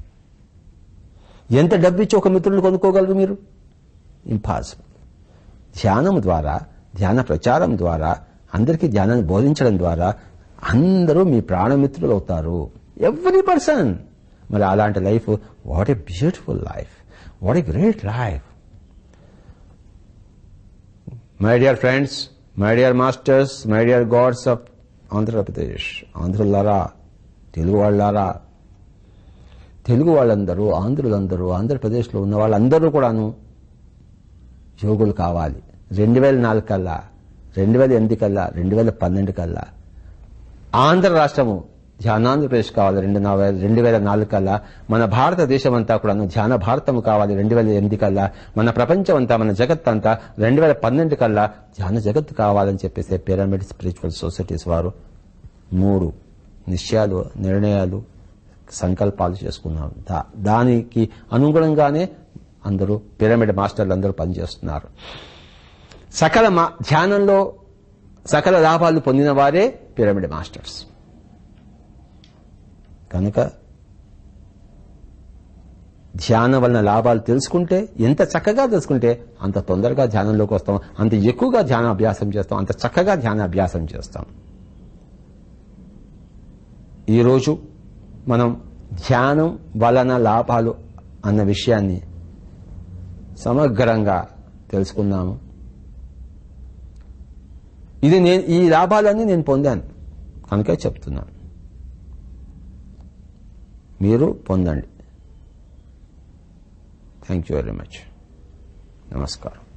S1: ఎంత డబ్బిచ్చి ఒక మిత్రుని కొనుక్కోగలరు మీరు ఇంపాసిబుల్ ధ్యానం ద్వారా ధ్యాన ప్రచారం ద్వారా అందరికీ ధ్యానాన్ని బోధించడం ద్వారా అందరూ మీ ప్రాణమిత్రులు అవుతారు ఎవ్రీ పర్సన్ మరి అలాంటి life what a beautiful life what a great life my dear friends my dear masters my dear gods of Andhra Pradesh ఆంధ్రులారా తెలుగు వాళ్ళారా తెలుగు వాళ్ళందరూ ఆంధ్రులందరూ ఆంధ్రప్రదేశ్లో ఉన్న వాళ్ళందరూ కూడాను యోగులు కావాలి రెండు వేల నాలుగు కల్లా రెండు వేల ఎనిమిది కల్లా రెండు వేల పన్నెండు కల్లా ఆంధ్ర రాష్ట్రము ధ్యానాంధ్రప్రదేశ్ కావాలి రెండు నా- రెండు వేల నాలుగు కల్లా మన భారతదేశం అంతా కూడాను ధ్యాన భారతం కావాలి రెండు వేల ఎనిమిది కల్లా మన ప్రపంచం అంతా మన జగత్ అంతా రెండు వేల పన్నెండు కల్లా ధ్యాన జగత్ కావాలని చెప్పేసి పిరమిడ్ స్పిరిచువల్ సొసైటీస్ వారు మూడు నిశ్చయాలు నిర్ణయాలు సంకల్పాలు చేసుకున్నారు దా- దానికి అనుగుణంగానే అందరూ పిరమిడ్ మాస్టర్లు అందరూ పనిచేస్తున్నారు సకల మా- ధ్యానంలో సకల లాభాలు పొందిన వారే పిరమిడ్ మాస్టర్స్ కనుక ధ్యానం వలన లాభాలు తెలుసుకుంటే ఎంత చక్కగా తెలుసుకుంటే అంత తొందరగా ధ్యానంలోకి వస్తాం అంత ఎక్కువగా ధ్యాన అభ్యాసం చేస్తాం అంత చక్కగా ధ్యాన అభ్యాసం చేస్తాం ఈరోజు మనం ధ్యానం వలన లాభాలు అన్న విషయాన్ని సమగ్రంగా తెలుసుకున్నాము ఇది నేను ఈ లాభాలన్నీ నేను పొందాను కనుక చెప్తున్నాను మీరు పొందండి థ్యాంక్ యూ వెరీ మచ్ నమస్కారం